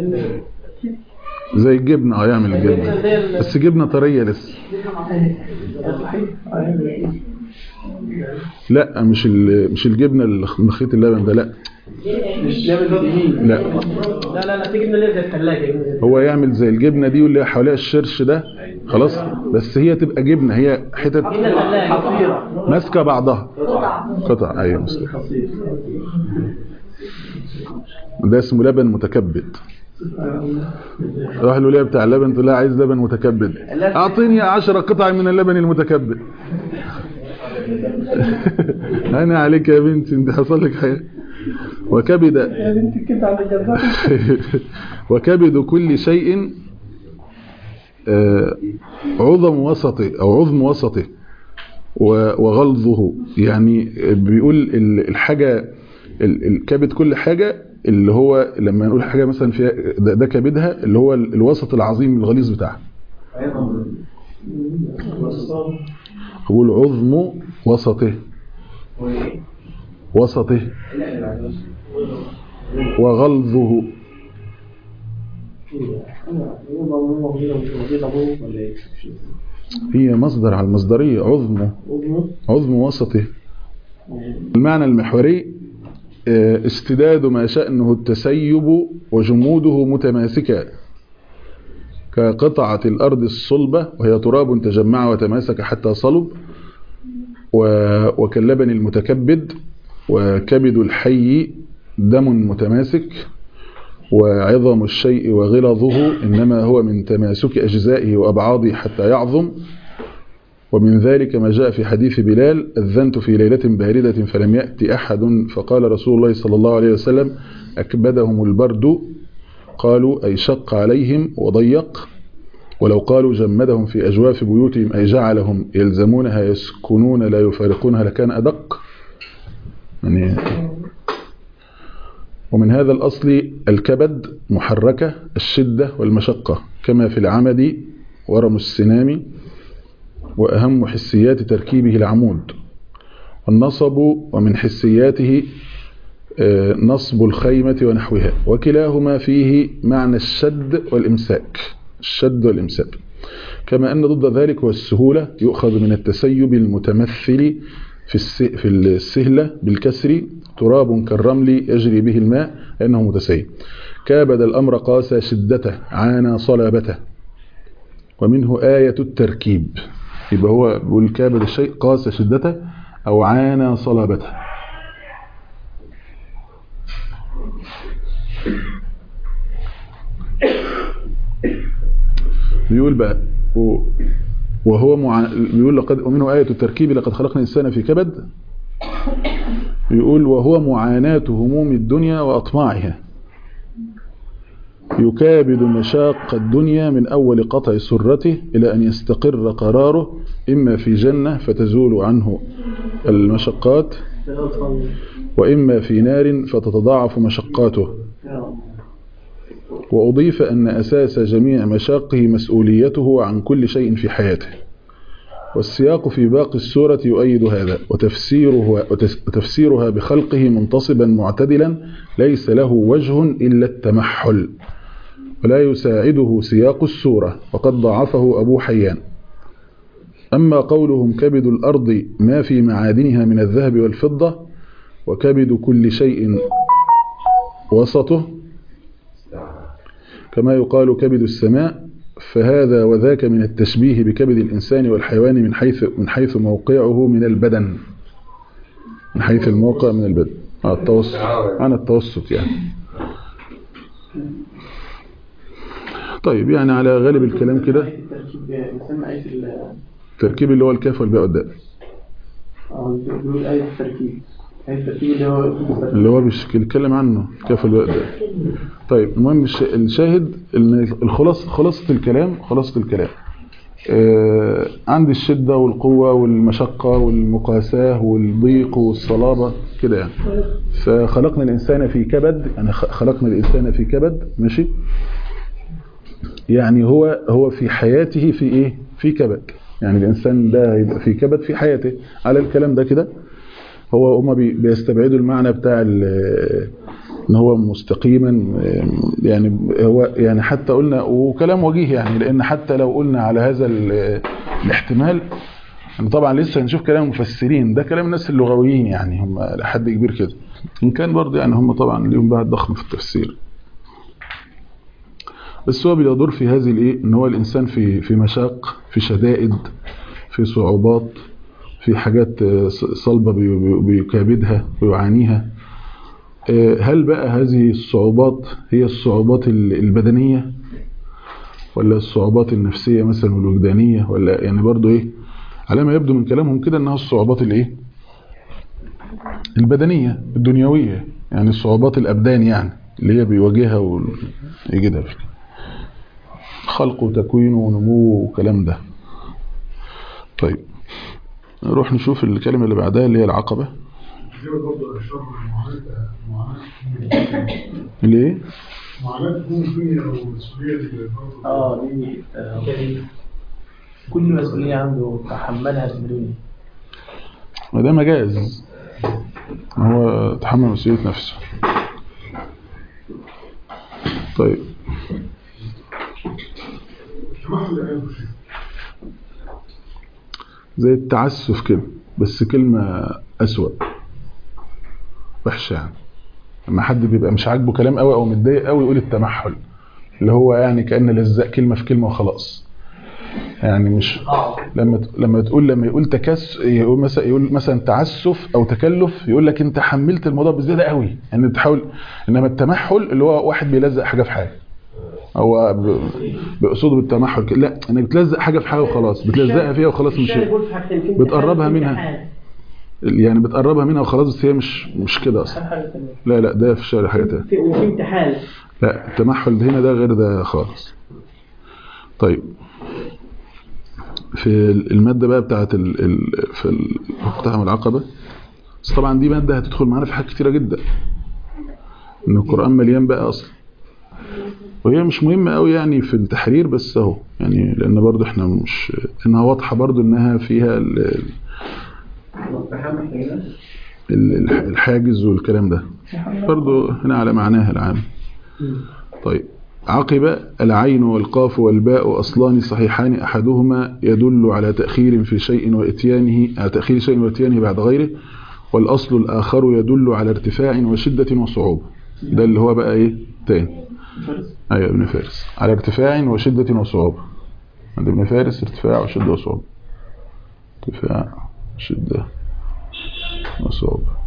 زي الجبنة اه يعمل الجبنة بس جبنة طرية لسه صحيح أيوة. لا مش ال- مش الجبنة اللي من خيط اللبن ده لا مش لابن اليمين لا لا لا لا في جبنه اللي هي زي الثلاجه جبنه زي هو يعمل زي الجبنة دي واللي حواليها الشرش ده خلاص بس هي تبقى جبنة هي حتت جبنه ثلاجه حصيرة ماسكة بعضها قطع ايوه مسلم. حصير ده اسمه لبن متكبد راح له ليه بتاع اللبن تقول لها عايز لبن متكبد اعطيني عشرة قطع من اللبن المتكبد انا عليك يا بنتي انت حصل لك حاجه وكبد يا بنتي كده على جنبك وكبد كل شيء آه، عظم وسطه او عظم وسطه و- وغلظه يعني بيقول ال- الحاجة ال- الكبد كل حاجة اللي هو لما نقول حاجة مثلا فيها ده, ده كبدها اللي هو ال- الوسط العظيم الغليظ بتاعها يقول عظم وسطه وسطه وغلظه هي مصدر على المصدرية عظم عظم وسطه المعنى المحوري آه، استداد ما شأنه التسيب وجموده متماسكا كقطعة الأرض الصلبة وهي تراب تجمع وتماسك حتى صلب و- وكاللبن المتكبد وكبد الحي دم متماسك وعظم الشيء وغلظه إنما هو من تماسك أجزائه وأبعاضه حتى يعظم ومن ذلك ما جاء في حديث بلال أذنت في ليلة باردة فلم يأتي أحد فقال رسول الله صلى الله عليه وسلم أكبدهم البرد قالوا أي شق عليهم وضيق ولو قالوا جمدهم في أجواف بيوتهم أي جعلهم يلزمونها يسكنون لا يفارقونها لكان أدق يعني ومن هذا الأصل الكبد محركة الشدة والمشقة كما في العمد ورم السنام وأهم حسيات تركيبه العمود والنصب ومن حسياته آه، نصب الخيمة ونحوها وكلاهما فيه معنى الشد والإمساك الشد والإمساك كما أن ضد ذلك هو السهولة يؤخذ من التسيب المتمثل في الس- في السهلة بالكسر تراب كالرمل يجري به الماء لأنه متسيب كابد الأمر قاسى شدته عانى صلابته ومنه آية التركيب يبقى هو بيقول كابد الشيء قاسى شدته أو عانى صلابته بيقول بقى و- وهو مع... بيقول لقد ومنه آية التركيب لقد خلقنا الإنسان في كبد يقول وهو معاناة هموم الدنيا وأطماعها يكابد مشاق الدنيا من أول قطع سرته إلى أن يستقر قراره إما في جنة فتزول عنه المشقات وإما في نار فتتضاعف مشقاته وأضيف أن أساس جميع مشاقه مسؤوليته عن كل شيء في حياته والسياق في باقي السورة يؤيد هذا وتفسيره وتفسيرها بخلقه منتصبا معتدلا ليس له وجه إلا التمحل ولا يساعده سياق السورة وقد ضعفه أبو حيان أما قولهم كبد الأرض ما في معادنها من الذهب والفضة وكبد كل شيء وسطه كما يقال كبد السماء فهذا وذاك من التشبيه بكبد الإنسان والحيوان من حيث من حيث موقعه من البدن من حيث الموقع من البدن آه التوسط عن التوسط يعني طيب يعني على غالب الكلام كده التركيب يسمى آية ال التركيب اللي هو الكاف والباء والدال اه بيقول آية التركيب آية التركيب اللي هو اللي هو بيش- بيتكلم عنه الكاف والباء والدال طيب المهم الش- الشاهد ان الخلاص خلاصة الكلام خلاصة الكلام آه، عند الشدة والقوة والمشقة والمقاساة والضيق والصلابة كده يعني فخلقنا الإنسان في كبد يعني خ- خلقنا الإنسان في كبد ماشي يعني هو هو في حياته في إيه في كبد يعني الإنسان ده هيبقى في كبد في حياته على الكلام ده كده هو هما بي- بيستبعدوا المعنى بتاع ال- ان هو مستقيما يعني هو يعني حتى قلنا وكلام وجيه يعني لان حتى لو قلنا على هذا ال- الاحتمال يعني طبعا لسه هنشوف كلام المفسرين ده كلام الناس اللغويين يعني هم لحد كبير كده ان كان برضه يعني هم طبعا ليهم بعد ضخم في التفسير بس هو بيدور في هذه الايه ان هو الانسان في في مشاق في شدائد في صعوبات في حاجات آه، صلبه بي- بي- بيكابدها ويعانيها آه، هل بقى هذه الصعوبات هي الصعوبات ال- البدنية ولا الصعوبات النفسية مثلا والوجدانية ولا يعني برضو ايه على ما يبدو من كلامهم كده انها الصعوبات الايه البدنية الدنيوية يعني الصعوبات الابدان يعني اللي هي بيواجهها ويجدها في خلق وتكوين ونمو وكلام ده طيب نروح نشوف الكلمة اللي بعدها اللي هي العقبة كده برضه اشرح معاناه معاناه ليه؟ معاناه تكون الدنيا او مسؤوليه الفرد اه دي آه، كل مسؤولية عنده تحملها في الدنيا ما ده مجاز هو تحمل مسؤولية نفسه طيب التمحل يعني شيء زي التعسف كده بس كلمة أسوأ وحشة يعني لما حد بيبقى مش عاجبه كلام قوي أو متضايق قوي يقول التمحل اللي هو يعني كأن لزق كلمة في كلمة وخلاص يعني مش لما ت- لما تقول لما يقول تكس يقول مثلا يقول مثلا تعسف او تكلف يقول لك انت حملت الموضوع بزياده قوي يعني تحاول انما التمحل اللي هو واحد بيلزق حاجه في حاجه هو ب- بقصده بالتمحل كده. لا انك بتلزق حاجه في حاجه وخلاص بتلزقها فيها وخلاص مش الشارع يقول في حاجتين في بتقربها امتحان، في منها. امتحان. يعني بتقربها منها وخلاص بس هي مش مش كده اصلا حاجة تانية لا لا ده في الشارع حاجه تانية في- وفي امتحان لا التمحل ده هنا ده غير ده خالص طيب في المادة بقى بتاعت ال... ال... في المقتحم العقبة بس طبعا دي مادة هتدخل معانا في حاجات كتيرة جدا ان القرآن مليان بقى اصلا وهي مش مهمة قوي يعني في التحرير بس اهو يعني لان برضو احنا مش انها واضحة برضو انها فيها ال... ال- الحاجز والكلام ده برضو هنا على معناها العام طيب عقب العين والقاف والباء أصلان صحيحان أحدهما يدل على تأخير في شيء وإتيانه على تأخير شيء وإتيانه بعد غيره والأصل الآخر يدل على ارتفاع وشدة وصعوبة ده اللي هو بقى إيه تاني أيوة ابن فارس على ارتفاع وشدة وصعوبة عند ابن فارس ارتفاع وشدة وصعوبة ارتفاع شدة وصعوبة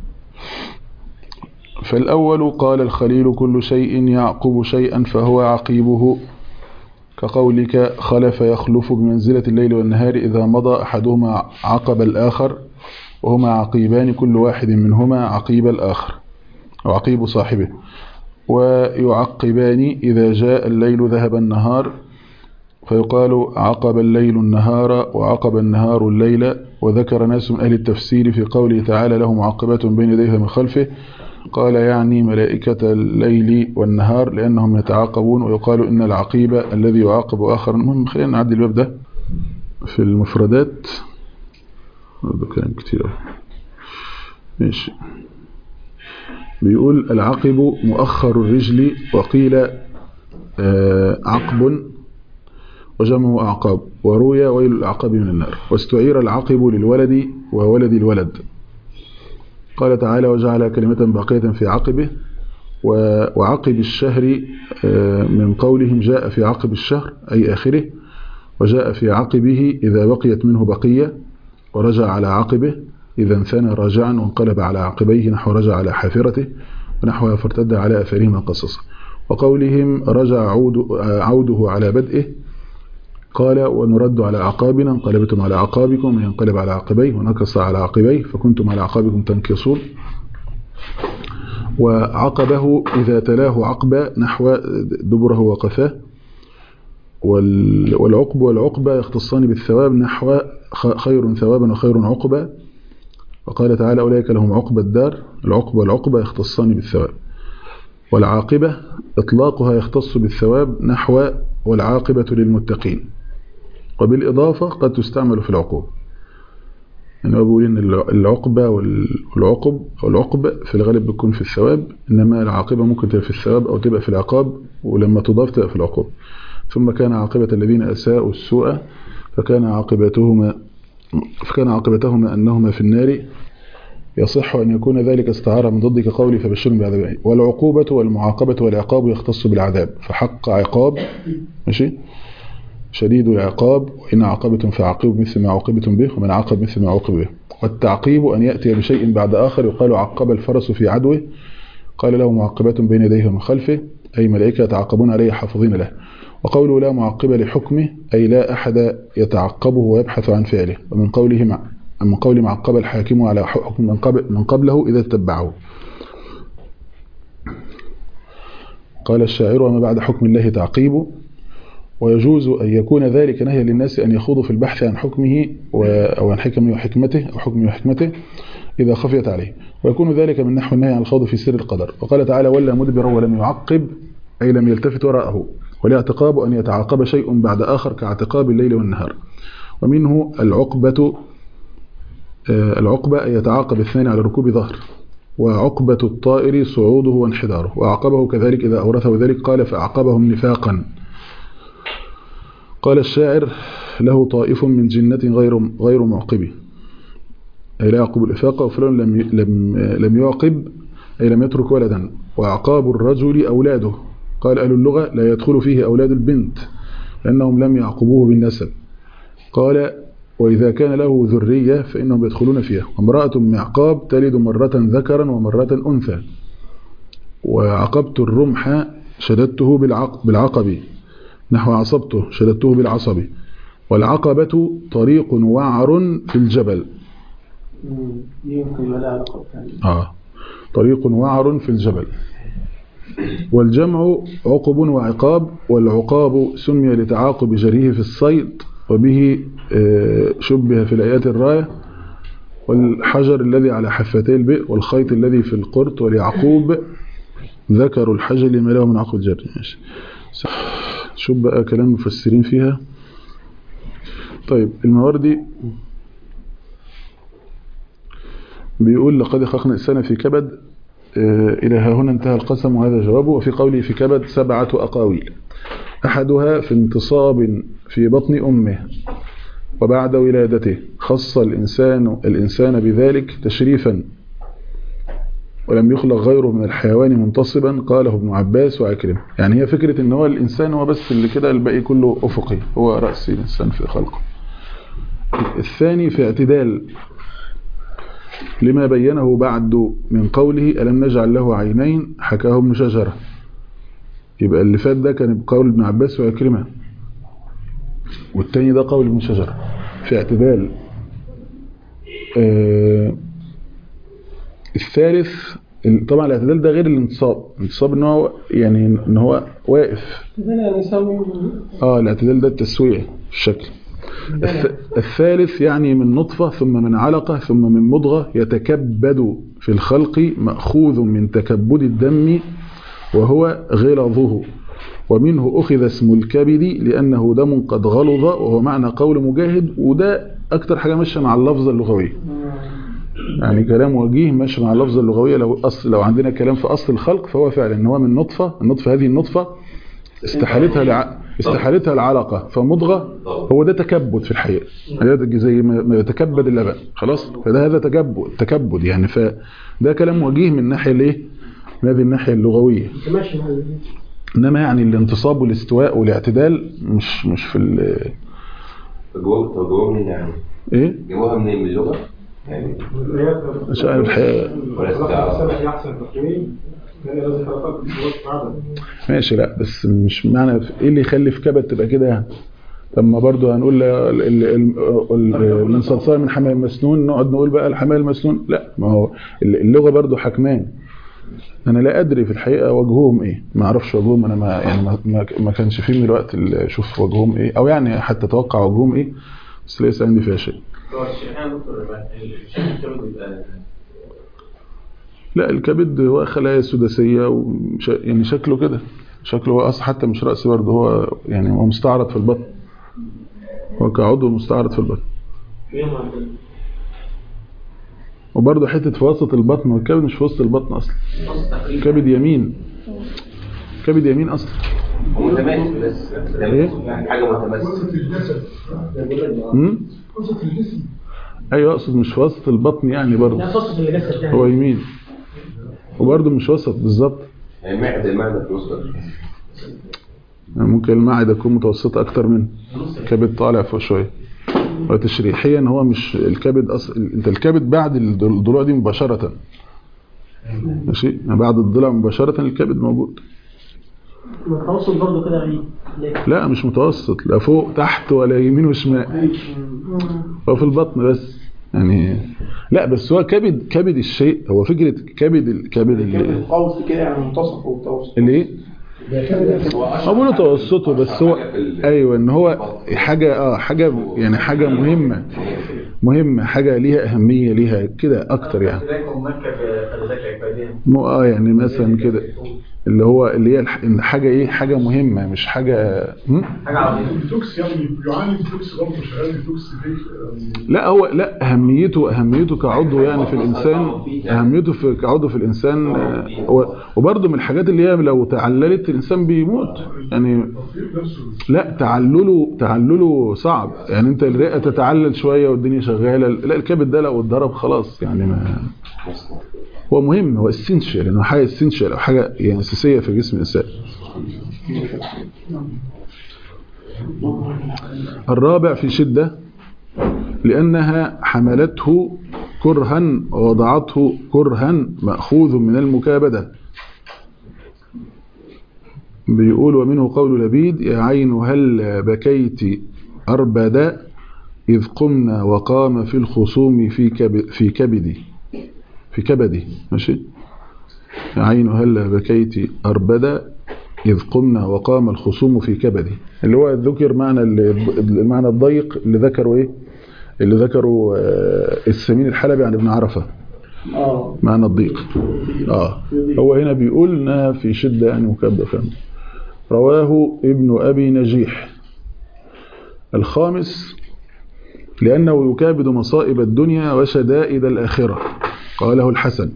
فالأول قال الخليل كل شيء يعقب شيئا فهو عقيبه كقولك خلف يخلف بمنزلة الليل والنهار إذا مضى أحدهما عقب الآخر وهما عقيبان كل واحد منهما عقيب الآخر أو عقيب صاحبه ويعقبان إذا جاء الليل ذهب النهار فيقال عقب الليل النهار وعقب النهار الليل وذكر ناس من أهل التفسير في قوله تعالى له معقبات بين يديها من خلفه قال يعني ملائكة الليل والنهار لأنهم يتعاقبون ويقال إن العقيب الذي يعاقب آخر المهم خلينا نعدي الباب ده في المفردات برضه كلام كتير أوي. ماشي بيقول العقب مؤخر الرجل وقيل آه، عقب وجمعه أعقاب وروي ويل الأعقاب من النار واستعير العقب للولد وولد الولد قال تعالى وجعل كلمة باقية في عقبه و- وعقب الشهر آه، من قولهم جاء في عقب الشهر أي آخره وجاء في عقبه إذا بقيت منه بقية ورجع على عقبه إذا انثنى راجعا وانقلب على عقبيه نحو رجع على حافرته ونحوها فارتد على أثرهما قصصا وقولهم رجع عود آه، عوده على بدئه قال ونرد على أعقابنا انقلبتم على أعقابكم ينقلب على عقبيه ونكص على عقبيه فكنتم على أعقابكم تنكصون وعقبه إذا تلاه عقبة نحو دبره وقفاه وال- والعقب والعقبة يختصان بالثواب نحو خ- خير ثوابا وخير عقبة وقال تعالى أولئك لهم عقبى الدار العقبة والعقبة يختصان بالثواب والعاقبة إطلاقها يختص بالثواب نحو والعاقبة للمتقين وبالإضافة قد تستعمل في العقوبة يعني هو بيقول إن الع- العقبة وال- والعقب أو العقبة في الغالب بتكون في الثواب إنما العاقبة ممكن تبقى في الثواب أو تبقى في العقاب ولما تضاف تبقى في العقوبة ثم كان عاقبة الذين أساءوا السوء فكان عاقبتهما فكان عاقبتهما أنهما في النار يصح أن يكون ذلك استعارة من ضد كقوله فبشرهم بعذاب أليم. والعقوبة والمعاقبة والعقاب يختص بالعذاب فحق عقاب ماشي شديد العقاب وإن عاقبتم فعاقبوا مثل ما عوقبتم به ومن عاقب مثل ما عوقب به والتعقيب أن يأتي بشيء بعد آخر يقال عقب الفرس في عدوه قال له معقبات بين يديه ومن خلفه أي ملائكة يتعاقبون عليه حافظين له وقوله لا معقب لحكمه أي لا أحد يتعقبه ويبحث عن فعله ومن قوله مع من قول معقب الحاكم على حكم من, قبل من قبله إذا اتبعه قال الشاعر وما بعد حكم الله تعقيب ويجوز أن يكون ذلك نهيا للناس أن يخوضوا في البحث عن حكمه و- أو عن حكمه وحكمته أو حكمه وحكمته إذا خفيت عليه ويكون ذلك من نحو النهي عن الخوض في سر القدر وقال تعالى ولا مدبرا ولم يعقب أي لم يلتفت وراءه والاعتقاب أن يتعاقب شيء بعد آخر كاعتقاب الليل والنهار ومنه العقبة آه، العقبة أن يتعاقب الثاني على ركوب ظهر وعقبة الطائر صعوده وانحداره وعقبه كذلك إذا أورثه ذلك قال فأعقبهم نفاقا قال الشاعر له طائف من جنة غير غير معقبه أي لا يعقب الإفاقة وفلان لم ي- لم لم يعقب أي لم يترك ولدا وأعقاب الرجل أولاده قال أهل اللغة لا يدخل فيه أولاد البنت لأنهم لم يعقبوه بالنسب قال وإذا كان له ذرية فإنهم يدخلون فيها وامرأة معقاب تلد مرة ذكرا ومرة أنثى وعقبت الرمح شددته بالعق بالعقب نحو عصبته شددته بالعصب والعقبة طريق وعر في الجبل مم. دي يمكن يبقى لها علاقة بثانية. آه طريق وعر في الجبل والجمع عقب وعقاب والعقاب سمي لتعاقب جريه في الصيد وبه آه، شبه في الآيات الراية والحجر الذي على حفتي البئر والخيط الذي في القرط واليعقوب ذكر الحجر لما له من عقب الجر ماشي شوف بقى كلام المفسرين فيها طيب المواردي بيقول لقد خلقنا الإنسان في كبد آه، إلى ها هنا انتهى القسم وهذا جوابه وفي قوله في كبد سبعة أقاويل أحدها في انتصاب في بطن أمه وبعد ولادته خص الإنسان الإنسان بذلك تشريفا ولم يخلق غيره من الحيوان منتصبا قاله ابن عباس وعكرمة يعني هي فكرة ان هو الإنسان هو بس اللي كده الباقي كله أفقي هو رأس الإنسان في خلقه الثاني في اعتدال لما بينه بعد من قوله ألم نجعل له عينين حكاه ابن شجرة يبقى اللي فات ده كان بقول ابن عباس وعكرمة والتاني ده قول ابن شجرة في اعتدال آه الثالث طبعا الاعتدال ده غير الانتصاب الانتصاب ان هو يعني ان هو واقف كده نسوي اه الاعتدال ده التسوية في الشكل الث- الثالث يعني من نطفة ثم من علقة ثم من مضغة يتكبد في الخلق مأخوذ من تكبد الدم وهو غلظه ومنه أخذ اسم الكبد لأنه دم قد غلظ وهو معنى قول مجاهد وده أكتر حاجة ماشية مع اللفظة اللغوية يعني كلام وجيه ماشي مع اللفظة اللغوية لو أصل لو عندنا كلام في أصل الخلق فهو فعلا إن هو من نطفة النطفة هذه النطفة استحالتها لع... استحالتها العلقة فمضغة هو ده تكبد في الحقيقة هذا زي ما ما يتكبد اللبن خلاص فده هذا تكبد تكبد يعني فده كلام وجيه من الناحية الايه من هذه الناحية اللغوية ماشي مع ال- انما يعني الانتصاب والاستواء والاعتدال مش مش في ال... جواب جواب منين يعني؟ ايه جابوها منين من اللغة؟ يعني مش عارف الحقيقة ولا استعارة احسن تقويم كان لازم حركات في عدد ماشي لا بس مش معنى في- ايه اللي يخلي في كبد تبقى كده يعني طب ما برضه هنقول ال- ال- ال- ال- من صلصال من حمام مسنون نقعد نقول بقى الحمام المسنون لا ما هو ال- اللغة برضه حكمان انا لا ادري في الحقيقة وجههم ايه ما اعرفش وجههم انا ما يعني ما, ما, ما كانش فيه من الوقت اللي اشوف وجههم ايه او يعني حتى اتوقع وجههم ايه بس ليس عندي فيها شيء هو الشيخان دكتور الشيخ الكبد بيبقى لا الكبد هو خلايا سداسية وش يعني شكله كده شكله هو أصلا حتى مش رأس برضه هو يعني هو مستعرض في البطن هو كعضو مستعرض في البطن فين عندنا؟ وبرضه حتة في وسط البطن والكبد مش في وسط البطن أصلا نص تقريبا كبد يمين كبد يمين أصلا هو متماسك بس إيه؟ يعني حاجة متماسكة وسط الجسد امم وسط الجسم أيوة أقصد مش في وسط البطن يعني برضه لا قصة اللي جسد يعني هو يمين وبرضه مش وسط بالظبط يعني المعدة المعدة في وسط يعني ممكن المعدة تكون متوسطة أكتر من الكبد طالع فوق شوية وتشريحيا هو مش الكبد أصلا انت الكبد بعد الضلوع دي مباشرة ماشي يعني بعد الضلع مباشرة الكبد موجود متوسط برضه كده بعيد ليه؟ لا مش متوسط لا فوق تحت ولا يمين وشمال هو في البطن بس يعني لا بس هو كبد كبد الشيء هو فكرة كبد الكبد كده اللي, القوس كده يعني منتصف ومتوسط اللي ايه أقول توسطه بس هو أيوة إن هو حاجة آه حاجة يعني حاجة مهمة مهمة حاجة ليها أهمية ليها كده أكتر يعني مو اه يعني مثلا كده اللي هو اللي هي الح- إن حاجة إيه حاجة مهمة مش حاجة هم؟ التوكس يعني يعاني التوكس برضه شغال التوكس فيك يعني لا هو لا اهميته اهميته كعضو يعني في الانسان اهميته في كعضو في الانسان آه، هو- وبرضه من الحاجات اللي هي لو تعللت الانسان بيموت يعني التطبيق نفسه لا تعلله تعلله صعب يعني انت الرئه تتعلل شويه والدنيا شغاله لا الكبد ده لو اتضرب خلاص يعني ما هو مهم هو اسينشال انه حاجه اسينشال او حاجه يعني اساسيه في جسم الانسان الرابع في شده لأنها حملته كرها ووضعته كرها مأخوذ من المكابدة بيقول ومنه قول لبيد يا عين هل بكيت أربدا إذ قمنا وقام في الخصوم في كبد في كبدي في كبدي ماشي يا عين هل بكيت أربدا إذ قمنا وقام الخصوم في كبدي اللي هو ذكر معنى المعنى الضيق اللي ذكره إيه اللي ذكره آه، السمين الحلبي عن ابن عرفة اه معنى الضيق اه هو هنا بيقول انها في شدة يعني مكبة فهم رواه ابن أبي نجيح الخامس لأنه يكابد مصائب الدنيا وشدائد الآخرة قاله الحسن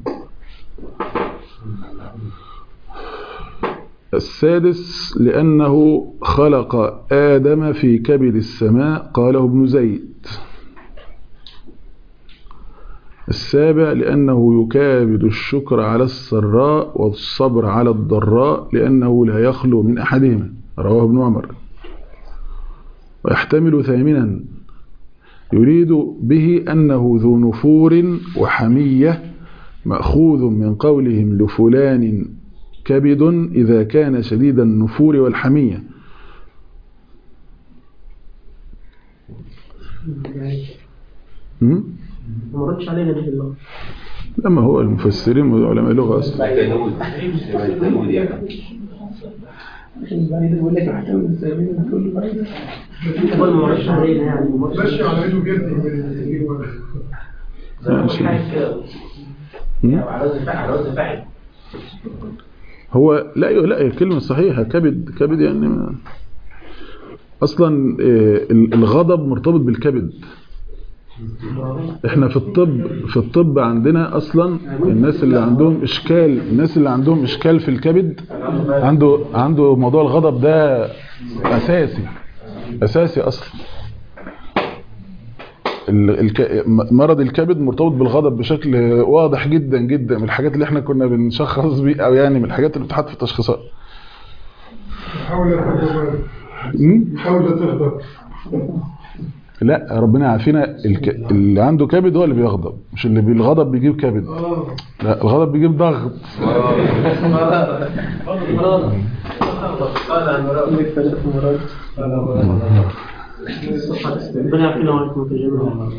السادس لأنه خلق آدم في كبد السماء قاله ابن زيد السابع لأنه يكابد الشكر على السراء والصبر على الضراء لأنه لا يخلو من أحدهما رواه ابن عمر ويحتمل ثامنا يريد به أنه ذو نفور وحمية مأخوذ من قولهم لفلان كبد إذا كان شديد النفور والحمية م? ما ردش علينا به الله لما هو المفسرين وعلماء اللغة أصلا تنود تنود يعني بعيد يقول لك احتمل الزمين تقول له بعيد هو ما ردش علينا يعني ما ردش ماشي على ايده جد من الاثنين ولا ماشي. م? على وزن فاعل على وزن فاعل هو لا لا هي الكلمة صحيحة كبد كبد يعني ما أصلا آه، الغضب مرتبط بالكبد احنا في الطب في الطب عندنا اصلا الناس اللي عندهم اشكال الناس اللي عندهم اشكال في الكبد عنده عنده موضوع الغضب ده اساسي اساسي اصلا ال- الك... مرض الكبد مرتبط بالغضب بشكل واضح جدا جدا من الحاجات اللي احنا كنا بنشخص بيه او يعني من الحاجات اللي بتتحط في التشخيصات حاول لا تغضب م? حاول لا تغضب لا ربنا يعافينا الك... اللي عنده كبد هو اللي بيغضب مش اللي بالغضب بيجيب كبد اه لا الغضب بيجيب ضغط عندك ثلاث مرات ربنا يعافينا ويعافيكم في الجميع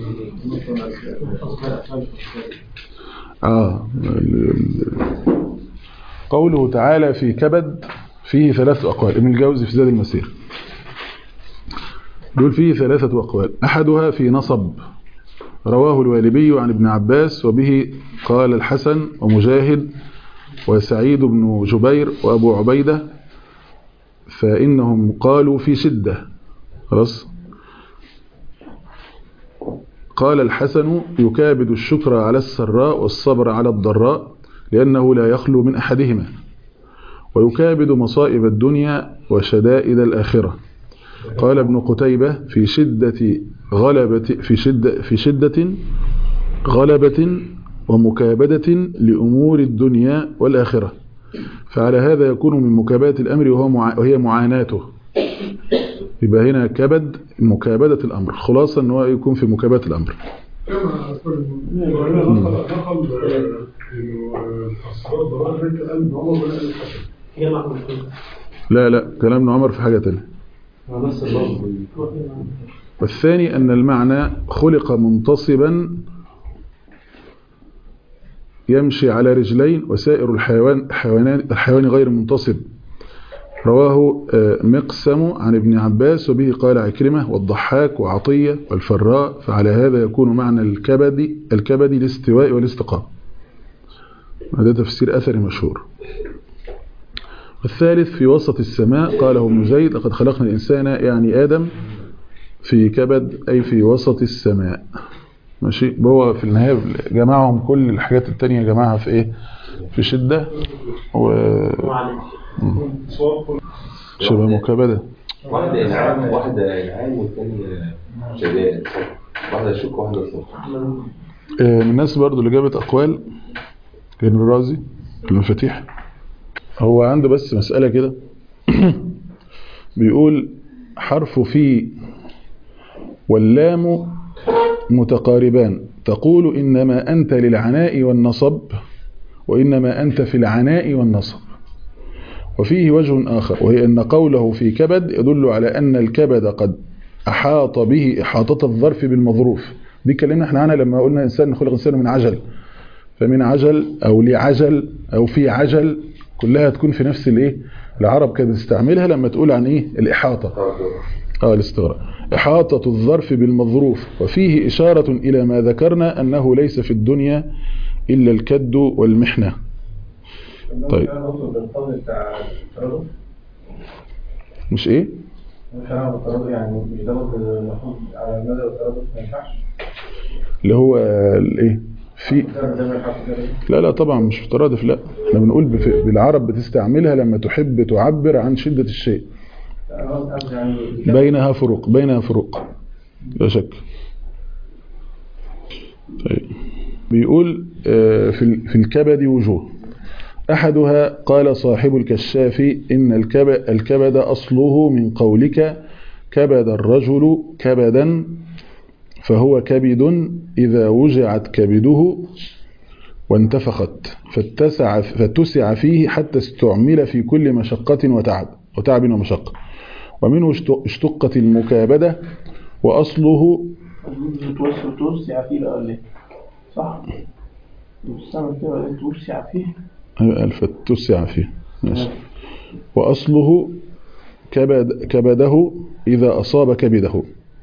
آه ال- ال- قوله تعالى في كبد فيه ثلاث أقوال ابن الجوزي في زاد المسير دول فيه ثلاثة أقوال أحدها في نصب رواه الوالبي عن ابن عباس وبه قال الحسن ومجاهد وسعيد بن جبير وأبو عبيدة فإنهم قالوا في شدة خلاص قال الحسن يكابد الشكر على السراء والصبر على الضراء لأنه لا يخلو من أحدهما ويكابد مصائب الدنيا وشدائد الآخرة قال ابن قتيبة في شدة غلبة في شدة في شدة غلبة ومكابدة لأمور الدنيا والآخرة فعلى هذا يكون من مكابدة الأمر وهو مع وهي معاناته يبقى هنا كبد مكابدة الأمر خلاصة أنه يكون في مكابدة الأمر كما أقول نقل نقل آه، إنه آه، الحصرات ضرائب بيت قلب عمر ولا قلب الحسن جمع مسلم لا لا كلام ابن عمر في حاجة تانية والثاني أن المعنى خلق منتصبا يمشي على رجلين وسائر الحيوان الحيوان, الحيوان غير منتصب رواه آه، مقسم عن ابن عباس وبه قال عكرمة والضحاك وعطية والفراء فعلى هذا يكون معنى الكبد الكبد الاستواء والاستقامة هذا تفسير أثري مشهور والثالث في وسط السماء قاله ابن زيد لقد خلقنا الإنسان يعني آدم في كبد أي في وسط السماء ماشي هو في النهاية جمعهم كل الحاجات التانية جمعها في إيه في شدة و معلش شبه مكابدة واحدة إنعام واحدة إنعام والتانية شدائد واحدة شك واحدة صفر آه، من الناس برضو اللي جابت أقوال كان الرازي في المفاتيح هو عنده بس مسألة كده بيقول حرف في واللام متقاربان تقول إنما أنت للعناء والنصب وإنما أنت في العناء والنصب وفيه وجه آخر وهي أن قوله في كبد يدل على أن الكبد قد أحاط به إحاطة الظرف بالمظروف دي كلمنا احنا عنها لما قلنا إنسان خلق إنسان من عجل فمن عجل أو لعجل أو في عجل كلها تكون في نفس الايه العرب كانت تستعملها لما تقول عن ايه الإحاطة اه الاستغراق إحاطة الظرف بالمظروف وفيه إشارة إلى ما ذكرنا أنه ليس في الدنيا إلا الكد والمحنة طيب بالقول بتاع التردد مش ايه مش انا بالتردد يعني مش ده المفروض على المدى التردد ما ينفعش اللي هو الايه في التردد ده ما ينفعش كده لا لا طبعا مش مترادف لا احنا بنقول بف- بالعرب بتستعملها لما تحب تعبر عن شدة الشيء انا قصدي يعني بينها فروق بينها فروق لا شك طيب بيقول آه، في ال- في الكبد وجوه أحدها قال صاحب الكشاف إن الكبد, الكبد أصله من قولك كبد الرجل كبدا فهو كبد إذا وجعت كبده وانتفخت فاتسع, فاتسع فيه حتى استعمل في كل مشقة وتعب وتعب ومشقة ومنه اشت- اشتقت المكابدة وأصله توسع توسع فيه بقى ولا ايه؟ صح؟ بتستعمل كده ولا توسع فيه؟ فاتسع فيه ماشي. وأصله كبد كبده إذا أصاب كبده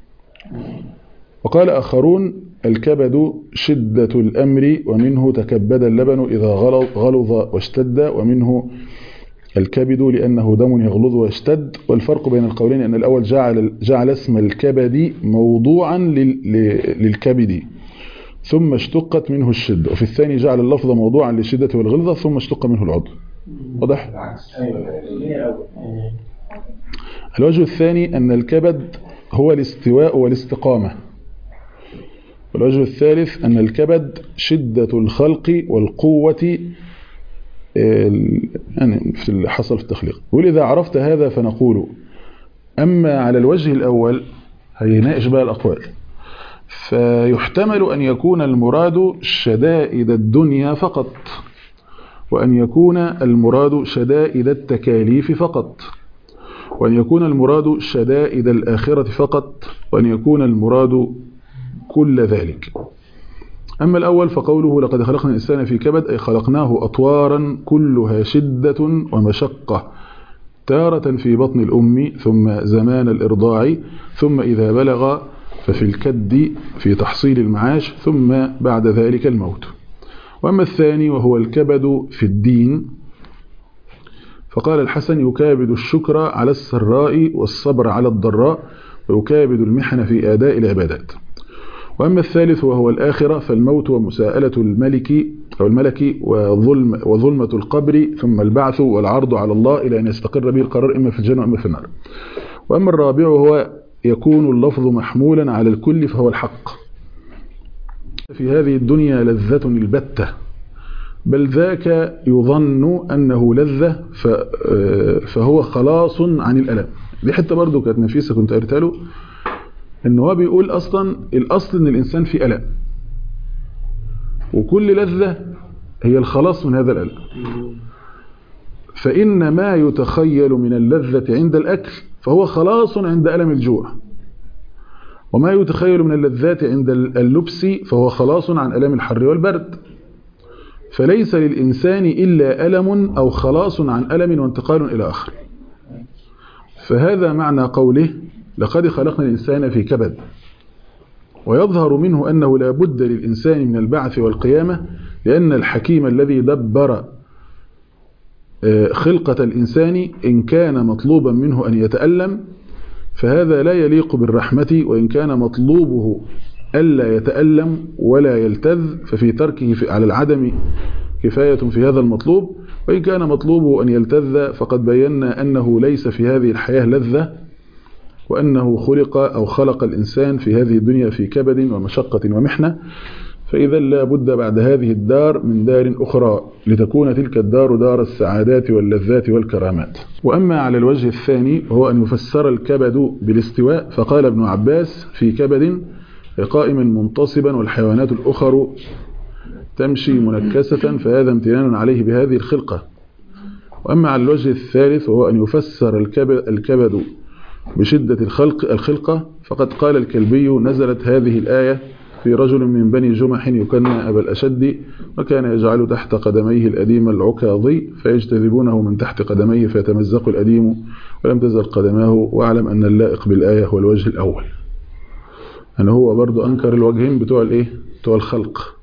وقال آخرون الكبد شدة الأمر ومنه تكبد اللبن إذا غلظ, غلظ واشتد ومنه الكبد لأنه دم يغلظ ويشتد والفرق بين القولين أن الأول جعل, جعل اسم الكبد موضوعا لل- ل- للكبد ثم اشتقت منه الشدة وفي الثاني جعل اللفظ موضوعا للشدة والغلظة ثم اشتق منه العضو واضح؟ ايوه ليه قوي الوجه الثاني أن الكبد هو الاستواء والاستقامة والوجه الثالث أن الكبد شدة الخلق والقوة ال- يعني في اللي حصل في التخليق وإذا عرفت هذا فنقول أما على الوجه الأول هيناقش بقى الأقوال فيحتمل أن يكون المراد شدائد الدنيا فقط وأن يكون المراد شدائد التكاليف فقط وأن يكون المراد شدائد الآخرة فقط وأن يكون المراد كل ذلك أما الأول فقوله لقد خلقنا الإنسان في كبد أي خلقناه أطوارا كلها شدة ومشقة تارة في بطن الأم ثم زمان الإرضاع ثم إذا بلغ ففي الكد في تحصيل المعاش ثم بعد ذلك الموت وأما الثاني وهو الكبد في الدين فقال الحسن يكابد الشكر على السراء والصبر على الضراء ويكابد المحن في آداء العبادات وأما الثالث وهو الآخرة فالموت ومساءلة الملك أو الملك وظلم وظلمة القبر ثم البعث والعرض على الله إلى أن يستقر به القرار إما في الجنة وإما في النار وأما الرابع وهو يكون اللفظ محمولا على الكل فهو الحق في هذه الدنيا لذة البتة بل ذاك يظن أنه لذة ف- آه، فهو خلاص عن الألم دي حتة برضو كانت نفيسة كنت قريتها له ان هو بيقول اصلا الاصل ان الانسان في الم وكل لذة هي الخلاص من هذا الالم فان ما يتخيل من اللذة عند الاكل فهو خلاص عند الم الجوع وما يتخيل من اللذات عند اللبس فهو خلاص عن الم الحر والبرد فليس للانسان الا الم او خلاص عن الم وانتقال الى اخر فهذا معنى قوله لقد خلقنا الإنسان في كبد ويظهر منه أنه لا بد للإنسان من البعث والقيامة لأن الحكيم الذي دبر آه، خلقة الإنسان إن كان مطلوبا منه أن يتألم فهذا لا يليق بالرحمة وإن كان مطلوبه ألا يتألم ولا يلتذ ففي تركه في- على العدم كفاية في هذا المطلوب وإن كان مطلوبه أن يلتذ فقد بينا أنه ليس في هذه الحياة لذة وأنه خلق أو خلق الإنسان في هذه الدنيا في كبد ومشقة ومحنة فإذا لا بد بعد هذه الدار من دار أخرى لتكون تلك الدار دار السعادات واللذات والكرامات وأما على الوجه الثاني وهو أن يفسر الكبد بالاستواء فقال ابن عباس في كبد قائم منتصبا والحيوانات الأخر تمشي منكسة فهذا امتنان عليه بهذه الخلقة وأما على الوجه الثالث وهو أن يفسر الكبد, الكبد بشدة الخلق الخلقة فقد قال الكلبي نزلت هذه الآية في رجل من بني جمح يكنى أبا الأشد وكان يجعل تحت قدميه الأديم العكاظي فيجتذبونه من تحت قدميه فيتمزق الأديم ولم تزل قدماه واعلم أن اللائق بالآية هو الوجه الأول أنا هو برضو أنكر الوجهين بتوع الإيه؟ بتوع الخلق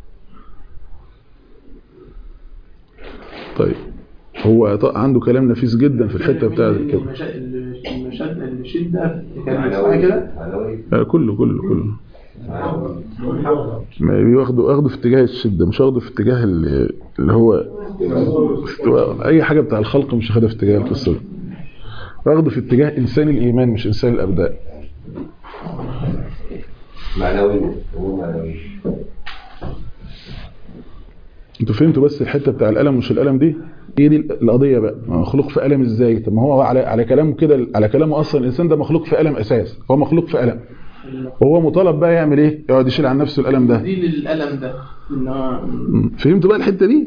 طيب هو ط- عنده كلام نفيس جدا في الحتة بتاعت كده المشدة الشدة كان اسمها كده معنوي آه، كله كله كله معنوي ما بياخده واخده في اتجاه الشدة مش واخده في اتجاه اللي اللي هو استواء اي حاجة بتاع الخلق مش واخدها في اتجاه القصة دي. واخده في اتجاه انسان الايمان مش انسان الابدان معنوي هو معنوي انتوا فهمتوا بس الحتة بتاع الألم مش الألم دي هي دي القضية بقى مخلوق في ألم ازاي طب ما هو على على كلامه كده على كلامه اصلا الانسان ده مخلوق في ألم اساس هو مخلوق في ألم وهو مطالب بقى يعمل ايه يقعد يشيل عن نفسه الألم ده دي للألم ده إن هو مم. فهمتوا بقى الحتة دي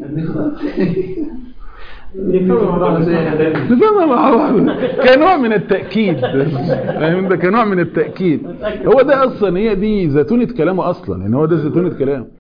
نفهمها مع بعض كنوع من التأكيد فاهم ده كنوع من التأكيد هو ده أصلا هي دي زتونة كلامه أصلا يعني هو ده زتونة كلام